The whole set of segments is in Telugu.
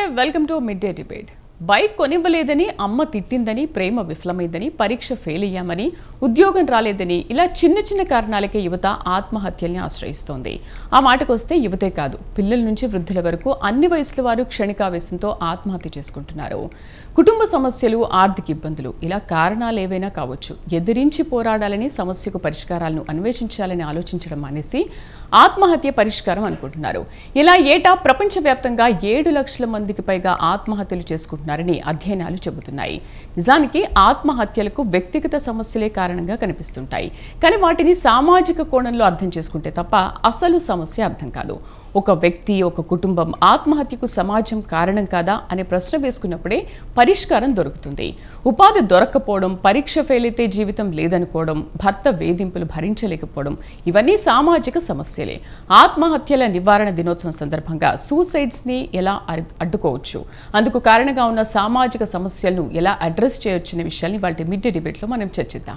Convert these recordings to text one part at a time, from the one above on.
Welcome to mid day debate bike కొనివ్వలేదని అమ్మ తిట్టిందని ప్రేమ విఫలమైందని పరీక్ష ఫెయిల్ అయ్యామని ఉద్యోగం రాలేదని ఇలా చిన్న చిన్న కారణాలకే యువత ఆత్మహత్యల్ని ఆశ్రయిస్తోంది ఆ మాటకొస్తే యువతే కాదు పిల్లల నుంచి వృద్ధుల వరకు అన్ని వయసుల వారు క్షణికావేశంతో ఆత్మహత్య చేసుకుంటున్నారు కుటుంబ సమస్యలు ఆర్థిక ఇబ్బందులు ఇలా కారణాలు ఏవైనా కావచ్చు ఎదిరించి పోరాడాలని సమస్యకు పరిష్కారాలను అన్వేషించాలని ఆలోచించడం మానేసి ఆత్మహత్య పరిష్కారం అనుకుంటున్నారు ఇలా ఏటా ప్రపంచవ్యాప్తంగా ఏడు లక్షల మందికి పైగా ఆత్మహత్యలు చేసుకుంటున్నారని అధ్యయనాలు చెబుతున్నాయి నిజానికి ఆత్మహత్యలకు వ్యక్తిగత సమస్యలే కారణంగా కనిపిస్తుంటాయి కానీ వాటిని సామాజిక కోణంలో అర్థం చేసుకుంటే తప్ప అసలు సమస్య అర్థం కాదు ఒక వ్యక్తి ఒక కుటుంబం ఆత్మహత్యకు సమాజం కారణం కాదా అనే ప్రశ్న వేసుకున్నప్పుడే పరిష్కారం దొరుకుతుంది ఉపాధి దొరక్కపోవడం పరీక్ష ఫెయిల్ అయితే జీవితం లేదనుకోవడం భర్త వేధింపులు భరించలేకపోవడం ఇవన్నీ సామాజిక సమస్యలే ఆత్మహత్యల నివారణ దినోత్సవం సందర్భంగా సూసైడ్స్ని ఎలా అర్- అడ్డుకోవచ్చు అందుకు కారణంగా ఉన్న సామాజిక సమస్యలను ఎలా అడ్రస్ చేయొచ్చనే విషయాన్ని వాటి మిడ్ డిబేట్లో మనం చర్చిద్దాం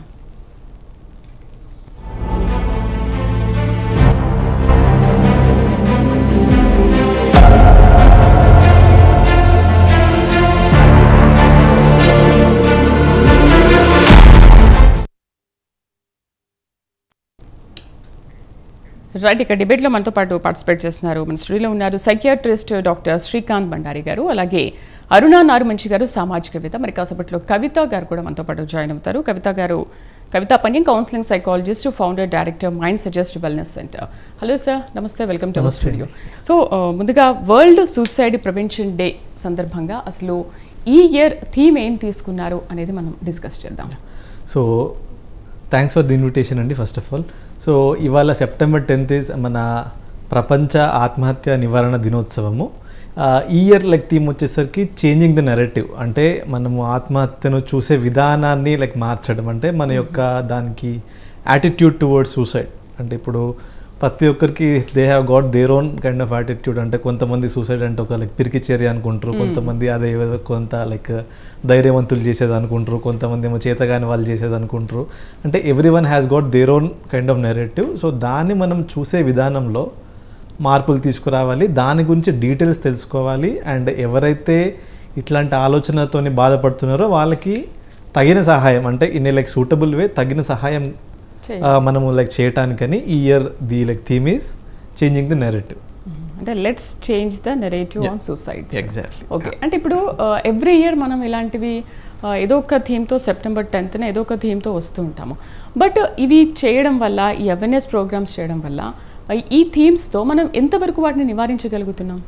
రైట్ ఇక డిబేట్లో మనతో పాటు పార్టిసిపేట్ చేస్తున్నారు మన స్టూడియోలో ఉన్నారు సైకియాట్రిస్ట్ డాక్టర్ శ్రీకాంత్ బండారి గారు అలాగే అరుణ నారుమంచి గారు సామాజికవేత్త మరి కాసేపట్లో కవిత గారు కూడా మనతో పాటు జాయిన్ అవుతారు కవిత గారు Kavitha Panyam counselling psychologist founder director mind suggest wellness centre hello sir నమస్తే welcome to our studio so ఆ, ముందుగా వరల్డ్ సూసైడ్ ప్రివెన్షన్ డే సందర్భంగా అసలు ఈ ఇయర్ థీమ్ ఏం తీసుకున్నారు అనేది మనం డిస్కస్ చేద్దాం so thanks for the invitation అండి ఫస్ట్ ఆఫ్ ఆల్ సో ఇవాళ సెప్టెంబర్ టెన్త్ ఇస్ మన ప్రపంచ ఆత్మహత్య నివారణ దినోత్సవము ఆ, ఈ ఇయర్ లైక్ థీమ్ వచ్చేసరికి చేంజింగ్ ద నెరేటివ్ అంటే మనము ఆత్మహత్యను చూసే విధానాన్ని లైక్ మార్చడం అంటే మన యొక్క దానికి యాటిట్యూడ్ టువర్డ్స్ సూసైడ్ అంటే ఇప్పుడు ప్రతి ఒక్కరికి they have got their own kind of attitude అంటే కొంతమంది సూసైడ్ అంటే ఒక లైక్ పిరికి చర్య అనుకుంటారు కొంతమంది అదే ఏదో కొంత లైక్ ధైర్యవంతులు చేసేది అనుకుంటారు కొంతమంది ఏమో చేతగాని వాళ్ళు చేసేది అనుకుంటారు అంటే everyone has got their own kind of narrative so దాన్ని మనం చూసే విధానంలో మార్పులు తీసుకురావాలి దాని గురించి డీటెయిల్స్ తెలుసుకోవాలి అండ్ ఎవరైతే ఇట్లాంటి ఆలోచనతోని బాధపడుతున్నారో వాళ్ళకి తగిన సహాయం అంటే ఇన్ లైక్ సూటబుల్ వే తగిన సహాయం చేయాలి. ఆ, మనము లైక్ చేయటానికని ఈ year the like theme is changing the narrative అంటే let's change the narrative on suicide exactly okay అంటే ఇప్పుడు ఎవ్రీ ఇయర్ మనం ఇలాంటివి ఆ, ఏదో ఒక థీమ్తో సెప్టెంబర్ టెన్త్న ఏదో ఒక థీమ్తో వస్తూ ఉంటాము బట్ ఇవి చేయడం వల్ల ఈ అవేర్నెస్ ప్రోగ్రామ్స్ చేయడం వల్ల ఆ, ఈ థీమ్స్తో మనం ఎంతవరకు వాటిని నివారించగలుగుతున్నాం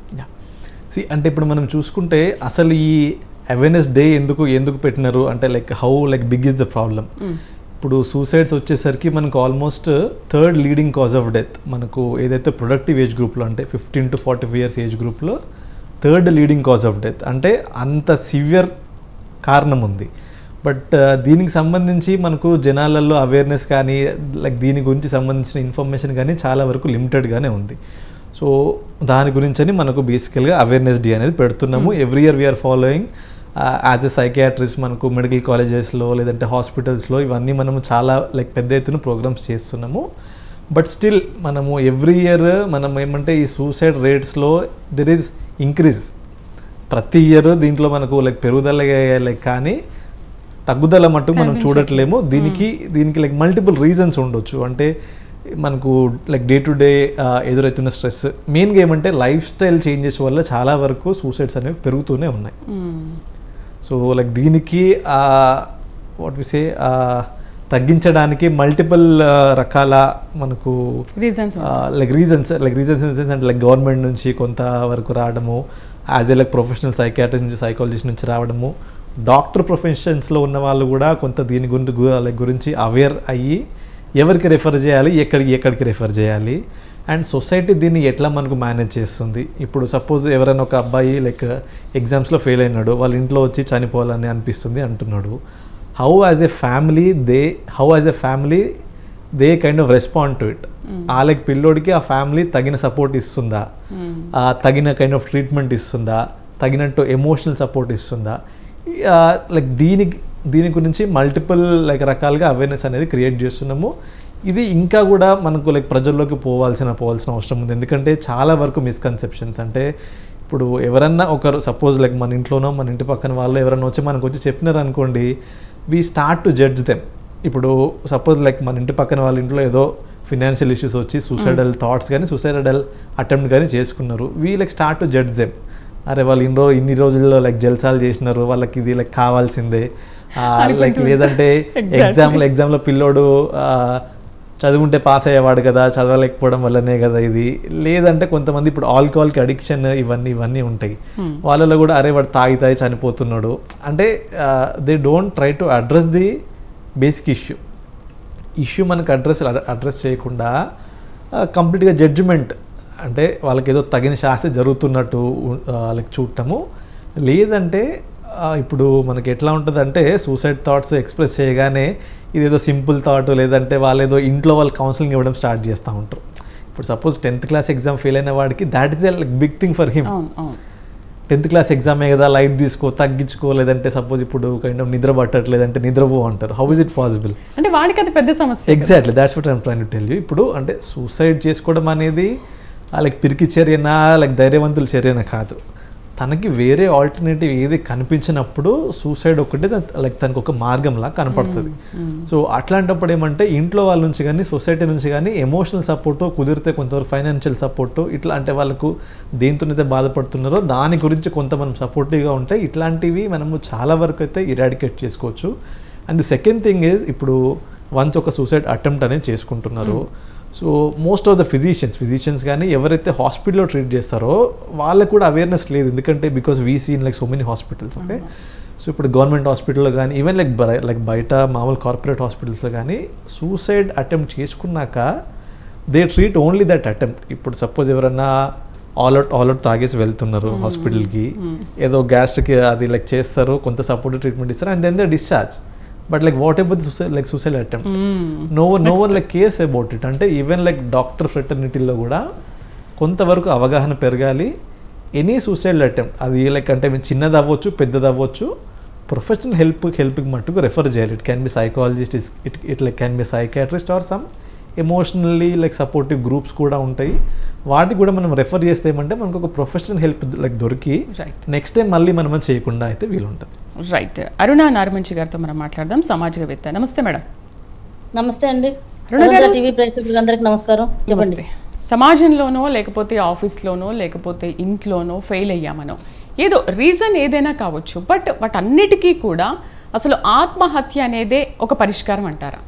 సి అంటే ఇప్పుడు మనం చూసుకుంటే అసలు ఈ అవేర్నెస్ డే ఎందుకు ఎందుకు పెట్టినారు అంటే like how like big is the problem ఇప్పుడు సూసైడ్స్ వచ్చేసరికి మనకు almost third leading cause of death మనకు ఏదైతే ప్రొడక్టివ్ ఏజ్ గ్రూప్లో అంటే fifteen to forty five years age గ్రూప్లో third leading cause of death అంటే అంత సివియర్ కారణం ఉంది బట్ దీనికి సంబంధించి మనకు జనాలలో అవేర్నెస్ కానీ లైక్ దీని గురించి సంబంధించిన ఇన్ఫర్మేషన్ కానీ చాలా వరకు లిమిటెడ్గానే ఉంది సో దాని గురించి అని మనకు బేసికల్గా అవేర్నెస్ డే అనేది పెడుతున్నాము every year we're following as a psychiatrist మనకు మెడికల్ కాలేజెస్లో లేదంటే హాస్పిటల్స్లో ఇవన్నీ మనము చాలా లైక్ పెద్ద ఎత్తున ప్రోగ్రామ్స్ చేస్తున్నాము బట్ స్టిల్ మనము ఎవ్రీ ఇయర్ మనం ఏమంటే ఈ సూసైడ్ రేట్స్లో దెర్ ఈజ్ ఇంక్రీజ్ ప్రతి ఇయర్ దీంట్లో మనకు లైక్ పెరుగుదల లైక్ కానీ తగ్గుదల మట్టుకు మనం చూడట్లేము దీనికి దీనికి లైక్ మల్టిపుల్ రీజన్స్ ఉండొచ్చు అంటే మనకు లైక్ డే టు డే ఎదురవుతున్న స్ట్రెస్ మెయిన్గా ఏమంటే లైఫ్ స్టైల్ చేంజెస్ వల్ల చాలా వరకు సూసైడ్స్ అనేవి పెరుగుతూనే ఉన్నాయి సో లైక్ దీనికి వాట్ వి సే తగ్గించడానికి మల్టిపుల్ రకాల మనకు reasons like reasons like reasons in sense అంటే లైక్ గవర్నమెంట్ నుంచి కొంత వరకు రావడము as a like professional psychiatrist నుంచి సైకాలజిస్ట్ నుంచి రావడము డాక్టర్ ప్రొఫెషన్స్లో ఉన్న వాళ్ళు కూడా కొంత దీని గురించి లైక్ గురించి అవేర్ అయ్యి ఎవరికి రెఫర్ చేయాలి ఎక్కడికి ఎక్కడికి రెఫర్ చేయాలి అండ్ సొసైటీ దీన్ని ఎట్లా మనకు మేనేజ్ చేస్తుంది ఇప్పుడు సపోజ్ ఎవరైనా ఒక అబ్బాయి లైక్ ఎగ్జామ్స్లో ఫెయిల్ అయినాడు వాళ్ళ ఇంట్లో వచ్చి చనిపోవాలని అనిపిస్తుంది అంటున్నాడు how as a family they how as a family they kind of respond to it ఆ లైక్ పిల్లోడికి ఆ ఫ్యామిలీ తగిన సపోర్ట్ ఇస్తుందా ఆ తగిన కైండ్ ఆఫ్ ట్రీట్మెంట్ ఇస్తుందా తగినట్టు ఎమోషనల్ సపోర్ట్ ఇస్తుందా లైక్ దీనికి దీని గురించి మల్టిపుల్ లైక్ రకాలుగా అవేర్నెస్ అనేది క్రియేట్ చేస్తున్నాము ఇది ఇంకా కూడా మనకు లైక్ ప్రజల్లోకి పోవాల్సిన పోవాల్సిన అవసరం ఉంది ఎందుకంటే చాలా వరకు మిస్కన్సెప్షన్స్ అంటే ఇప్పుడు ఎవరన్నా ఒకరు సపోజ్ లైక్ మన ఇంట్లోనో మన ఇంటి పక్కన వాళ్ళు ఎవరన్నా వచ్చి మనకు వచ్చి చెప్పినారు అనుకోండి we start to judge them ఇప్పుడు సపోజ్ లైక్ మన ఇంటి పక్కన వాళ్ళ ఇంట్లో ఏదో ఫినాన్షియల్ ఇష్యూస్ వచ్చి సూసైడల్ థాట్స్ కానీ సూసైడల్ అటెంప్ట్ కానీ చేసుకున్నారు we like start to judge them అరే వాళ్ళు ఇన్ని రోజు ఇన్ని రోజుల్లో లైక్ జల్సాలు చేసినారు వాళ్ళకి ఇది లైక్ కావాల్సిందే లైక్ లేదంటే Exactly. ఎగ్జామ్లో ఎగ్జామ్లో పిల్లోడు ఆ, చదువుంటే పాస్ అయ్యేవాడు కదా చదవలేకపోవడం వల్లనే కదా ఇది లేదంటే కొంతమంది ఇప్పుడు ఆల్కహాల్కి అడిక్షన్ ఇవన్నీ ఇవన్నీ ఉంటాయి వాళ్ళలో కూడా అరే వాడు తాగి తాగి చనిపోతున్నాడు అంటే they don't try to address the basic issue issue మనకు అడ్రస్ అడ్రస్ చేయకుండా కంప్లీట్గా జడ్జిమెంట్ అంటే వాళ్ళకి ఏదో తగిన శాస్త్రి జరుగుతున్నట్టు ఉ- ఆ, వాళ్ళకి చూడటము లేదంటే ఆ, ఇప్పుడు మనకి ఎట్లా ఉంటుంది అంటే సూసైడ్ థాట్స్ ఎక్స్ప్రెస్ చేయగానే ఇదేదో సింపుల్ థాట్ లేదంటే వాళ్ళు ఏదో ఇంట్లో వాళ్ళు కౌన్సిలింగ్ ఇవ్వడం స్టార్ట్ చేస్తూ ఉంటారు ఇప్పుడు suppose tenth class exam fail అయిన వాడికి that is a big thing for him అవును అవును టెన్త్ క్లాస్ ఎగ్జామే కదా లైట్ తీసుకో తగ్గించుకో లేదంటే సపోజ్ ఇప్పుడు కైండ్ ఆఫ్ నిద్ర పట్టట్లేదంటే నిద్రపో అంటారు హౌ ఇస్ ఇట్ పాసిబుల్ అంటే వాడికి అది పెద్ద సమస్య exactly that's what I'm trying to tell you ఇప్పుడు అంటే సూసైడ్ చేసుకోవడం అనేది లైక్ పిరికి చర్యనా లైక్ ధైర్యవంతుల చర్యనా కాదు తనకి వేరే ఆల్టర్నేటివ్ ఏది కనిపించినప్పుడు సూసైడ్ ఒకటే లైక్ తనకు ఒక మార్గంలా కనపడుతుంది సో అట్లాంటప్పుడు ఏమంటే ఇంట్లో వాళ్ళ నుంచి కానీ సొసైటీ నుంచి కానీ ఎమోషనల్ సపోర్టు కుదిరితే కొంతవరకు ఫైనాన్షియల్ సపోర్టు ఇట్లా అంటే వాళ్ళకు దేంతోనైతే బాధపడుతున్నారో దాని గురించి కొంత మనం సపోర్టివ్గా ఉంటే ఇట్లాంటివి మనము చాలా వరకు అయితే ఇరాడికేట్ చేసుకోవచ్చు and the second thing is ఇప్పుడు వన్స్ ఒక సూసైడ్ అటెంప్ట్ అనేది చేసుకుంటున్నారు so most of the physicians physicians కానీ ఎవరైతే హాస్పిటల్లో ట్రీట్ చేస్తారో వాళ్ళకు కూడా అవేర్నెస్ లేదు ఎందుకంటే because we seen like so many hospitals okay so ఇప్పుడు గవర్నమెంట్ హాస్పిటల్లో కానీ ఈవెన్ లైక్ లైక్ బయట మామూలు కార్పొరేట్ హాస్పిటల్స్లో కానీ సూసైడ్ అటెంప్ట్ చేసుకున్నాక they treat only that attempt ఇప్పుడు సపోజ్ ఎవరన్నా ఆల్ అవుట్ ఆల్ అవుట్ తాగేసి వెళ్తున్నారు హాస్పిటల్కి ఏదో గ్యాస్ట్రిక్ అది లైక్ చేస్తారు కొంత సపోర్ట్ ట్రీట్మెంట్ ఇస్తారు and then the discharge but like whatever suicide like suicide attempt no no one like cares about it అంటే ఈవెన్ లైక్ డాక్టర్ ఫ్రెటర్నిటీలో కూడా కొంతవరకు అవగాహన పెరగాలి ఎనీ సూసైడ్ అటెంప్ట్ అది లైక్ అంటే మీ చిన్నది అవ్వచ్చు పెద్దది అవ్వచ్చు ప్రొఫెషనల్ హెల్ప్ హెల్ప్కి మట్టుకు రెఫర్ చేయాలి it can be psychologist it it like can be psychiatrist or some emotionally like supportive groups కూడా ఉంటాయి వాటికి కూడా మనం రెఫర్ చేస్తే ఏమంటే మనకు ఒక ప్రొఫెషనల్ హెల్ప్ లైక్ దొరికి రైట్ నెక్స్ట్ టైం మళ్ళీ మనం అది చేయకుండా అయితే వీలుంటుంది రైట్ అరుణ నారమంచి గారితో మనం మాట్లాడదాం సామాజికవేత్త నమస్తే మేడం నమస్తే అండి అరుణ గారు, అరుణ టీవీ ప్రేక్షకులందరికీ నమస్కారం చెప్పండి నమస్తే సమాజంలోనో లేకపోతే ఆఫీస్లోనో లేకపోతే ఇంట్లోనో ఫెయిల్ అయ్యామనో ఏదో రీజన్ ఏదైనా కావచ్చు బట్ వాటన్నిటికీ కూడా అసలు ఆత్మహత్య అనేదే ఒక పరిష్కారం అంటారా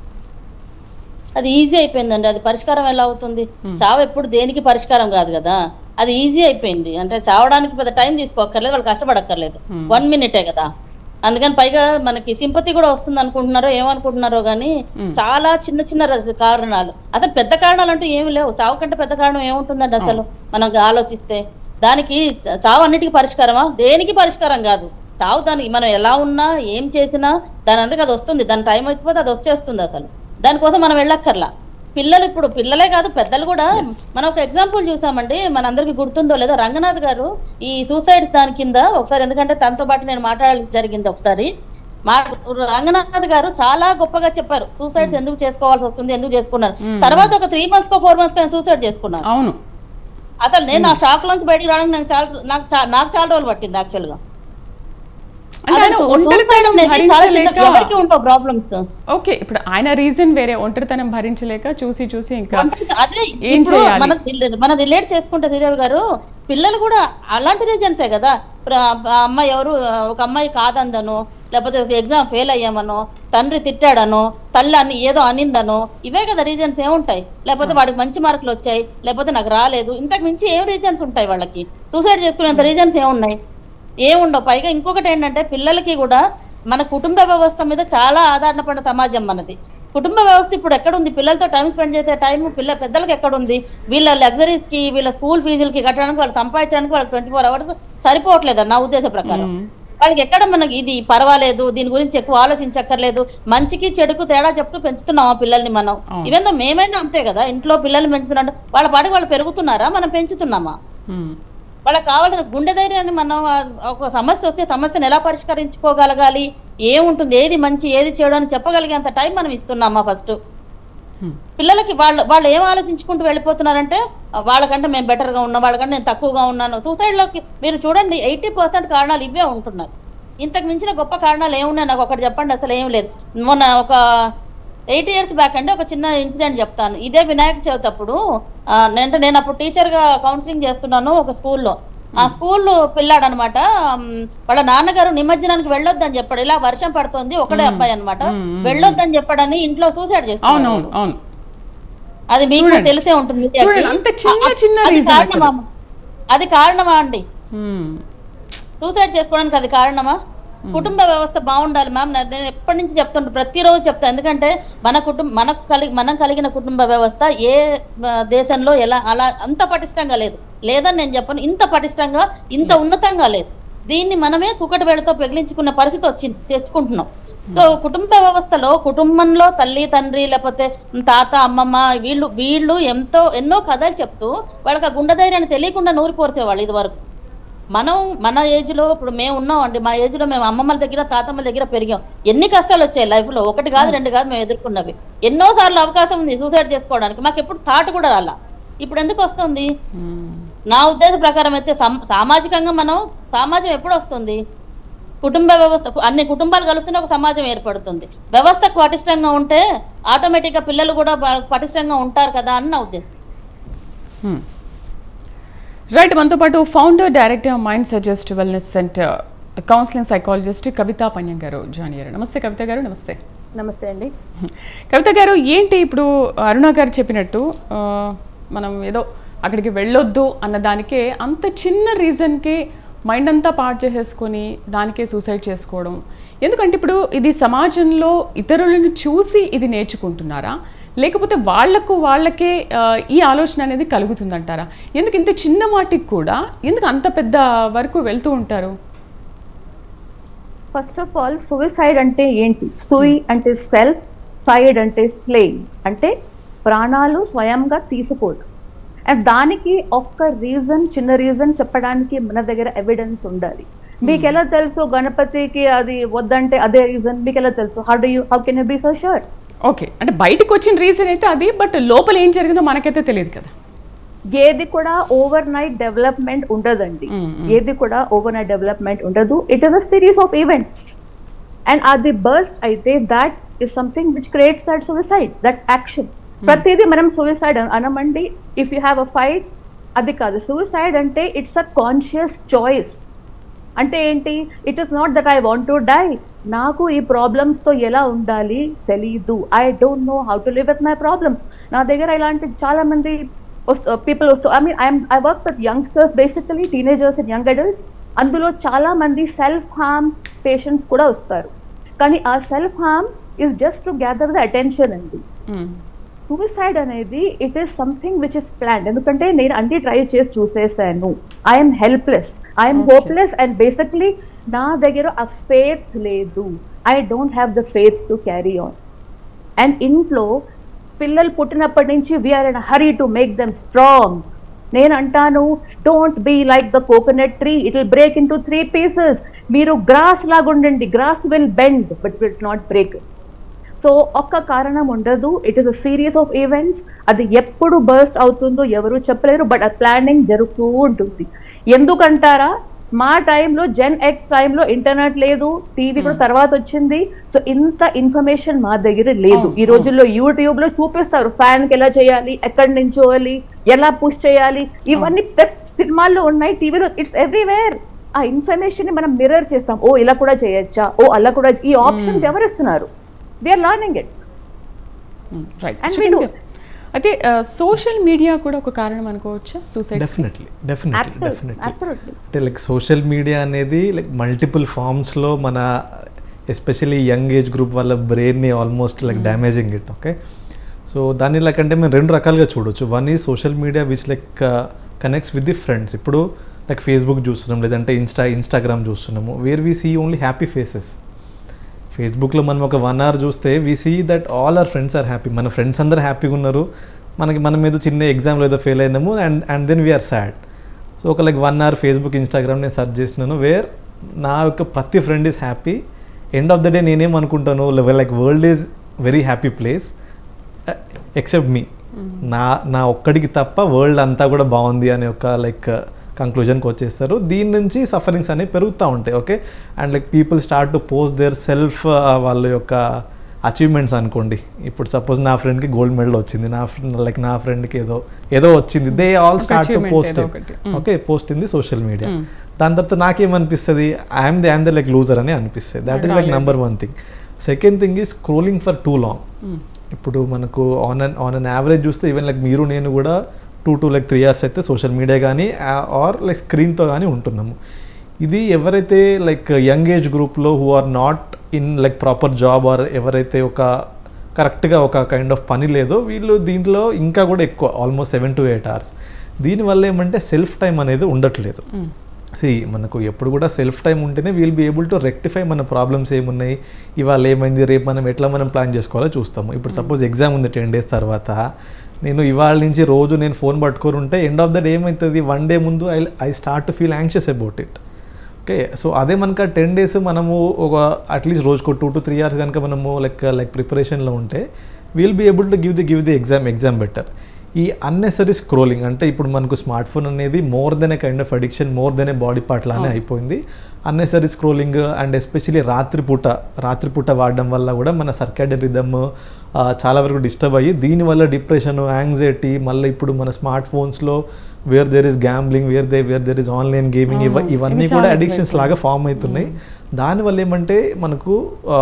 అది ఈజీ అయిపోయిందండి అది పరిష్కారం ఎలా అవుతుంది చావు ఎప్పుడు దేనికి పరిష్కారం కాదు కదా అది ఈజీ అయిపోయింది అంటే చావడానికి పెద్ద టైం తీసుకోక్కర్లేదు వాళ్ళు కష్టపడక్కర్లేదు వన్ మినిటే కదా అందుకని పైగా మనకి సింపతి కూడా వస్తుంది అనుకుంటున్నారో ఏమనుకుంటున్నారో కానీ చాలా చిన్న చిన్న రజ- కారణాలు అసలు పెద్ద కారణాలు అంటూ ఏమి లేవు చావు కంటే పెద్ద కారణం ఏముంటుందండి అసలు మనం ఆలోచిస్తే దానికి చ- చావు అన్నిటికీ పరిష్కారమా దేనికి పరిష్కారం కాదు చావు దానికి మనం ఎలా ఉన్నా ఏం చేసినా దాని అందుకు అది వస్తుంది దాని టైం అయిపోతే అది వచ్చేస్తుంది అసలు దానికోసం మనం వెళ్ళక్కర్లా పిల్లలు ఇప్పుడు పిల్లలే కాదు పెద్దలు కూడా మనం ఒక ఎగ్జాంపుల్ చూసామండి మనందరికీ గుర్తుందో లేదో రంగనాథ్ గారు ఈ సూసైడ్ దాని కింద ఒకసారి ఎందుకంటే తనతో పాటు నేను మాట్లాడాలి జరిగింది ఒకసారి మా రంగనాథ్ గారు చాలా గొప్పగా చెప్పారు సూసైడ్స్ ఎందుకు చేసుకోవాల్సి వస్తుంది ఎందుకు చేసుకున్నారు తర్వాత ఒక త్రీ మంత్స్ కో ఫోర్ మంత్స్ కానీ సూసైడ్ చేసుకున్నారు అవును అసలు నేను ఆ షాక్ లోంచి బయటికి రావడానికి నాకు చాలా నాకు చా- నాకు చాలా రోజులు పట్టింది యాక్చువల్ గా అంటే ఆయన అసలు ఒంటరితనం suicide అనేది చాలా చిన్న- భరించలేక ఎవరికీ ఉండవు ప్రాబ్లమ్స్ ఓకే ఇప్పుడు ఆయన రీజన్ వేరే ఒంటరితనం భరించలేక చూసి చూసి ఇంకా అదే ఏం ఇప్పుడు చేయాలి? మన మన రిలేట్ చేసుకుంటే శ్రీదేవి గారు పిల్లలు కూడా అలాంటి రీజన్సే కదా ఇప్పుడు ఆ- ఆ అమ్మాయి ఎవరు ఒక అమ్మాయి కాదందనో లేకపోతే ఎగ్జామ్ ఫెయిల్ అయ్యామనో తండ్రి తిట్టాడనో తల్లి అని ఏదో అనిందనో ఇవే కదా రీజన్స్ ఏముంటాయి లేకపోతే వాడికి మంచి మార్కులు వచ్చాయి లేకపోతే నాకు రాలేదు ఇంతకు మించి ఏం రీజన్స్ ఉంటాయి వాళ్ళకి సూసైడ్ చేసుకునేంత రీజన్స్ ఏమున్నాయి ఏముండవు పైగా ఇంకొకటి ఏంటంటే పిల్లలకి కూడా మన కుటుంబ వ్యవస్థ మీద చాలా ఆధారపడిన సమాజం మనది కుటుంబ వ్యవస్థ ఇప్పుడు ఎక్కడుంది పిల్లలతో టైం స్పెండ్ చేసే టైం పిల్ల పెద్దలకు ఎక్కడుంది వీళ్ళ లగ్జరీస్ కి వీళ్ళ స్కూల్ ఫీజులకి కట్టడానికి వాళ్ళు సంపాదించడానికి వాళ్ళకి ట్వంటీ ఫోర్ అవర్స్ సరిపోవట్లేదు నా ఉద్దేశ ప్రకారం వాళ్ళకి ఎక్కడ మనకి ఇది పర్వాలేదు దీని గురించి ఎక్కువ ఆలోచించక్కర్లేదు మంచికి చెడుకు తేడా చెప్తూ పెంచుతున్నాం ఆ పిల్లల్ని మనం ఇవేందో మేమైనా అంతే కదా ఇంట్లో పిల్లల్ని పెంచుతున్నట్టు వాళ్ళ పాటికి వాళ్ళు పెరుగుతున్నారా మనం పెంచుతున్నామా ఉమ్, వాళ్ళకి కావాల్సిన గుండె ధైర్యాన్ని మనం ఆ ఒక సమస్య వస్తే సమస్యను ఎలా పరిష్కరించుకోగలగాలి ఏముంటుంది ఏది మంచి ఏది చెడు అని చెప్పగలిగేంత టైం మనం ఇస్తున్నామా ఫస్ట్ పిల్లలకి వాళ్ళు వాళ్ళు ఏం ఆలోచించుకుంటూ వెళ్ళిపోతున్నారంటే ఆ, వాళ్ళకంటే మేము better గా ఉన్నాం వాళ్ళకంటే నేను తక్కువగా ఉన్నాను Suicide లోకి మీరు చూడండి ఎయిటీ పర్సెంట్ కారణాలు ఇవే ఉంటున్నాయి ఇంతకు మించిన గొప్ప కారణాలు ఏమున్నాయి నాకు ఒకటి చెప్పండి అసలు ఏం లేదు మొన్న ఒక ఎయిట్ ఇయర్స్ బ్యాక్ అంటే ఒక చిన్న ఇన్సిడెంట్ చెప్తాను ఇదే వినాయక చవితి అప్పుడు ఆ, అంటే నేను అప్పుడు టీచర్గా కౌన్సిలింగ్ చేస్తున్నాను ఒక స్కూల్లో ఆ స్కూల్ పిల్లాడు అనమాట వాళ్ళ నాన్నగారు నిమజ్జనానికి వెళ్ళొద్దని చెప్పాడు ఇలా వర్షం పడుతుంది ఒకడే అబ్బాయి అనమాట వెళ్ళొద్దని చెప్పాడని ఇంట్లో సూసైడ్ చేసుకున్నాడు అవునవును అవును అది మీకు చూడండి. తెలిసే ఉంటుంది మీడియాకి. చూడండి, అంత చిన్న అది- చిన్న అది reason కారణమా? అది కారణమా అండి హ్మ్. సూసైడ్ చేసుకోవడానికి అది కారణమా కుటుంబ వ్యవస్థ బాగుండాలి మ్యామ్ నేను నేను ఎప్పటి నుంచి చెప్తుంటా ప్రతిరోజు చెప్తాను ఎందుకంటే మన కుటుంబ మనకు కలిగి మనం కలిగిన కుటుంబ వ్యవస్థ ఏ ఆ, దేశంలో ఎలా అలా అంత పటిష్టంగా లేదు లేదని నేను చెప్పను ఇంత పటిష్టంగా ఇంత ఉన్నతంగా లేదు దీన్ని మనమే కుక్కటి వేళతో పెగిలించుకున్న పరిస్థితి వచ్చింది తెచ్చుకుంటున్నాం సో కుటుంబ వ్యవస్థలో కుటుంబంలో తల్లి తండ్రి లేకపోతే తాత అమ్మమ్మ వీళ్ళు వీళ్ళు ఎంతో ఎన్నో కథలు చెప్తూ వాళ్ళకి ఆ గుండె ధైర్యాన్ని తెలియకుండా నూరి పోర్చేవాళ్ళు ఇది వరకు మనం మన ఏజ్ లో ఇప్పుడు మేము ఉన్నాం అండి మా ఏజ్ లో మేము అమ్మమ్మల దగ్గర తాతమ్మల దగ్గర పెరిగాం ఎన్ని కష్టాలు వచ్చాయి లైఫ్ లో ఒకటి కాదు రెండు కాదు మేము ఎదుర్కొన్నవి ఎన్నో సార్లు అవకాశం ఉంది సూసైడ్ చేసుకోవడానికి మాకు ఎప్పుడు థాట్ కూడా రాలా ఇప్పుడు ఎందుకు వస్తుంది హ్మ్. నా ఉద్దేశ ప్రకారం అయితే సమ్- సామాజికంగా మనం సమాజం ఎప్పుడు వస్తుంది కుటుంబ వ్యవస్థ అన్ని కుటుంబాలు కలుస్తూనే ఒక సమాజం ఏర్పడుతుంది వ్యవస్థ పటిష్టంగా ఉంటే ఆటోమేటిక్గా పిల్లలు కూడా బా- పటిష్టంగా ఉంటారు కదా అని నా ఉద్దేశం హ్మ్. రైట్ మనతో పాటు founder director mind suggest wellness centre counselling psychologist Kavitha Panyam గారు జాయిన్ అయ్యారు నమస్తే కవిత గారు నమస్తే నమస్తే అండి కవిత గారు ఏంటి ఇప్పుడు అరుణ గారు చెప్పినట్టు ఆ, మనం ఏదో అక్కడికి వెళ్ళొద్దు అన్న దానికే అంత చిన్న రీజన్కి మైండ్ అంతా పాడు చేసేసుకొని దానికే సూసైడ్ చేసుకోవడం ఎందుకంటే ఇప్పుడు ఇది సమాజంలో ఇతరులను చూసి ఇది నేర్చుకుంటున్నారా లేకపోతే వాళ్లకు వాళ్ళకే ఆ, ఈ ఆలోచన అనేది కలుగుతుందంటారా ఎందుకు ఇంత చిన్న వాటికి కూడా ఎందుకు అంత పెద్ద వరకు వెళ్తూ ఉంటారు ఫస్ట్ ఆఫ్ ఆల్ సూసైడ్ అంటే ఏంటి సూయి అంటే సెల్ఫ్ సైడ్ అంటే స్లేయింగ్ అంటే ప్రాణాలు స్వయంగా తీసుకోవడం అండ్ దానికి ఒక్క రీజన్ చిన్న రీజన్ చెప్పడానికి మన దగ్గర ఎవిడెన్స్ ఉండాలి మీకు ఎలా తెలుసు గణపతికి అది వద్దంటే అదే రీజన్ మీకు ఎలా తెలుసు how do you how can you be so sure okay అంటే బయటకు వచ్చిన రీజన్ అయితే అది బట్ లోపల ఏం జరిగిందో మనకైతే తెలియదు కదా ఏది కూడా ఓవర్ నైట్ డెవలప్మెంట్ ఉండదండి ఏది కూడా ఓవర్ నైట్ డెవలప్మెంట్ ఉండదు it is a series of events and అది బర్స్ట్ అయితే that is something which creates that suicide that action ప్రతిదీ మనం సూసైడ్ అనమండి if you have a fight అది కాదు సూసైడ్ అంటే ఇట్స్ అ కాన్షియస్ చాయిస్ అంటే ఏంటి it is not that I want to die నాకు ఈ problems తో ఎలా ఉండాలి తెలీదు I don't know how to live with my problem నా దగ్గర ఇలాంటి చాలా మంది పీపుల్ వస్తూ I mean I'm I work with youngsters basically teenagers and young adults అందులో చాలా మంది సెల్ఫ్ హార్మ్ పేషెంట్స్ కూడా వస్తారు కానీ ఆ self harm is just to gather the attention అండి మ్మ్. సూసైడ్ అనేది it is something which is plan ఎందుకంటే నేను అన్ని ట్రై చేసి చూసేసాను I'm helpless I'm Okay. Hopeless and basically నా దగ్గర ఆ ఫేత్ లేదు I don't have the faith to carry on and ఇంట్లో పిల్లలు పుట్టినప్పటి నుంచి we're in hurry to make them strong నేను అంటాను don't be like the coconut tree it will break in two three pieces మీరు గ్రాస్ లాగా ఉండండి grass will bend but will not break so ఒక్క కారణం ఉండదు it is a series of events అది ఎప్పుడు బర్స్ట్ అవుతుందో ఎవరు చెప్పలేరు బట్ ఆ ప్లానింగ్ జరుగుతూ ఉంటుంది ఎందుకంటారా మా టైంలో జెన్ ఎక్స్ టైంలో ఇంటర్నెట్ లేదు టీవీ కూడా తర్వాత వచ్చింది సో ఇంత ఇన్ఫర్మేషన్ మా దగ్గర లేదు అవును, ఈ రోజుల్లో యూట్యూబ్ లో చూపిస్తారు ఫ్యాన్ కి ఎలా చేయాలి ఎక్కడి నుంచోవాలి ఎలా పుష్ చేయాలి ఇవన్నీ ప్రతి సినిమాల్లో ఉన్నాయి టీవీలో ఇట్స్ ఎవ్రీవేర్ ఆ ఇన్ఫర్మేషన్ ని మనం మిర్రర్ చేస్తాం ఓ ఇలా కూడా చేయొచ్చా ఓ అలా కూడా ఈ ఆప్షన్స్ ఎవరు ఇస్తున్నారు we're learning it right And Srikanth we do. గారు, అయితే సోషల్ మీడియా కూడా ఒక కారణం అనుకోవచ్చా suicide definitely definitely definitely absolutely అంటే లైక్ సోషల్ మీడియా అనేది లైక్ మల్టిపుల్ ఫార్మ్స్లో మన ఎస్పెషల్లీ యంగ్ ఏజ్ గ్రూప్ వాళ్ళ బ్రెయిన్ని almost like damaging it okay so దాన్ని లైక్ అంటే మేము రెండు రకాలుగా చూడొచ్చు వన్ ఈ social media which like connects with the friends ఇప్పుడు లైక్ ఫేస్బుక్ చూస్తున్నాం లేదంటే ఇన్స్టా ఇన్స్టాగ్రామ్ చూస్తున్నాము where we see only happy faces ఫేస్బుక్లో మనం ఒక వన్ అవర్ చూస్తే we see that all our friends are happy మన ఫ్రెండ్స్ అందరూ హ్యాపీగా ఉన్నారు మనకి మనం ఏదో చిన్న ఎగ్జామ్లో ఏదో ఫెయిల్ అయినాము and and then we're sad so ఒక like one hour Facebook Instagram నేను సెర్చ్ చేసినాను వేర్ నా యొక్క ప్రతి friend is happy end of the day నేనేం అనుకుంటాను like world is very happy place except me నా నా ఒక్కడికి తప్ప వరల్డ్ అంతా కూడా బాగుంది అనే ఒక లైక్ కంక్లూజన్కి వచ్చేస్తారు దీని నుంచి సఫరింగ్స్ అనేవి పెరుగుతూ ఉంటాయి okay and like people start to post their self వాళ్ళ యొక్క అచీవ్మెంట్స్ అనుకోండి ఇప్పుడు సపోజ్ నా ఫ్రెండ్కి గోల్డ్ మెడల్ వచ్చింది నా ఫ్రెండ్ లైక్ నా ఫ్రెండ్కి ఏదో ఏదో వచ్చింది దే ఆల్ ఒక స్టార్ట్ టు achievement పోస్ట్ ఏదో ఒకటి. Okay post in the social media దాని తర్వాత నాకేమనిపిస్తుంది I'm the I'm the like loser అని అనిపిస్తుంది that is like number one thing second thing is scrolling for too long ఇప్పుడు మనకు on an on an average చూస్తే ఈవెన్ లైక్ మీరు నేను కూడా two to like three years అయితే సోషల్ మీడియా కానీ ఆర్ లైక్ స్క్రీన్తో కానీ ఉంటున్నాము ఇది ఎవరైతే లైక్ యంగ్ ఏజ్ గ్రూప్లో who are not in like proper job or ఎవరైతే ఒక కరెక్ట్గా ఒక కైండ్ ఆఫ్ పని లేదో వీళ్ళు దీంట్లో ఇంకా కూడా ఎక్కువ almost seven to eight hours దీనివల్ల ఏమంటే సెల్ఫ్ టైం అనేది ఉండట్లేదు సి మనకు ఎప్పుడు కూడా సెల్ఫ్ టైం ఉంటేనే we'll be able to rectify మన ప్రాబ్లమ్స్ ఏమున్నాయి ఇవాళ ఏమైంది రేపు మనం ఎట్లా మనం ప్లాన్ చేసుకోవాలో చూస్తాము ఇప్పుడు సపోజ్ ఎగ్జామ్ ఉంది టెన్ డేస్ తర్వాత నేను ఇవాళ నుంచి రోజు నేను ఫోన్ పట్టుకొని ఉంటే ఎండ్ ఆఫ్ ద డే ఏమవుతుంది వన్ డే ముందు I I start to feel anxious about it okay so అదే మనకు టెన్ డేస్ మనము ఒక అట్లీస్ట్ రోజుకు టూ టు త్రీ అవర్స్ కనుక మనము లైక్ లైక్ ప్రిపరేషన్లో ఉంటే we'll be able to give the give the exam exam better ఈ అన్నెసరీ స్క్రోలింగ్ అంటే ఇప్పుడు మనకు స్మార్ట్ ఫోన్ అనేది more than a kind of addiction more than a body part లానే అయిపోయింది అన్నెసరీ స్క్రోలింగ్ అండ్ ఎస్పెషలీ రాత్రిపూట రాత్రిపూట వాడడం వల్ల కూడా మన సర్కాడియన్ రిథమ్ చాలా వరకు డిస్టర్బ్ అయ్యి దీనివల్ల డిప్రెషన్ యాంగ్జైటీ మళ్ళీ ఇప్పుడు మన స్మార్ట్ ఫోన్స్లో where there is gambling where they where there is online gaming ఇవ అవును. ఇవన్నీ ఇవి కూడా చాలా అడిక్షన్స్ లాగా ఫామ్ అవుతున్నాయి దానివల్ల ఏమంటే మనకు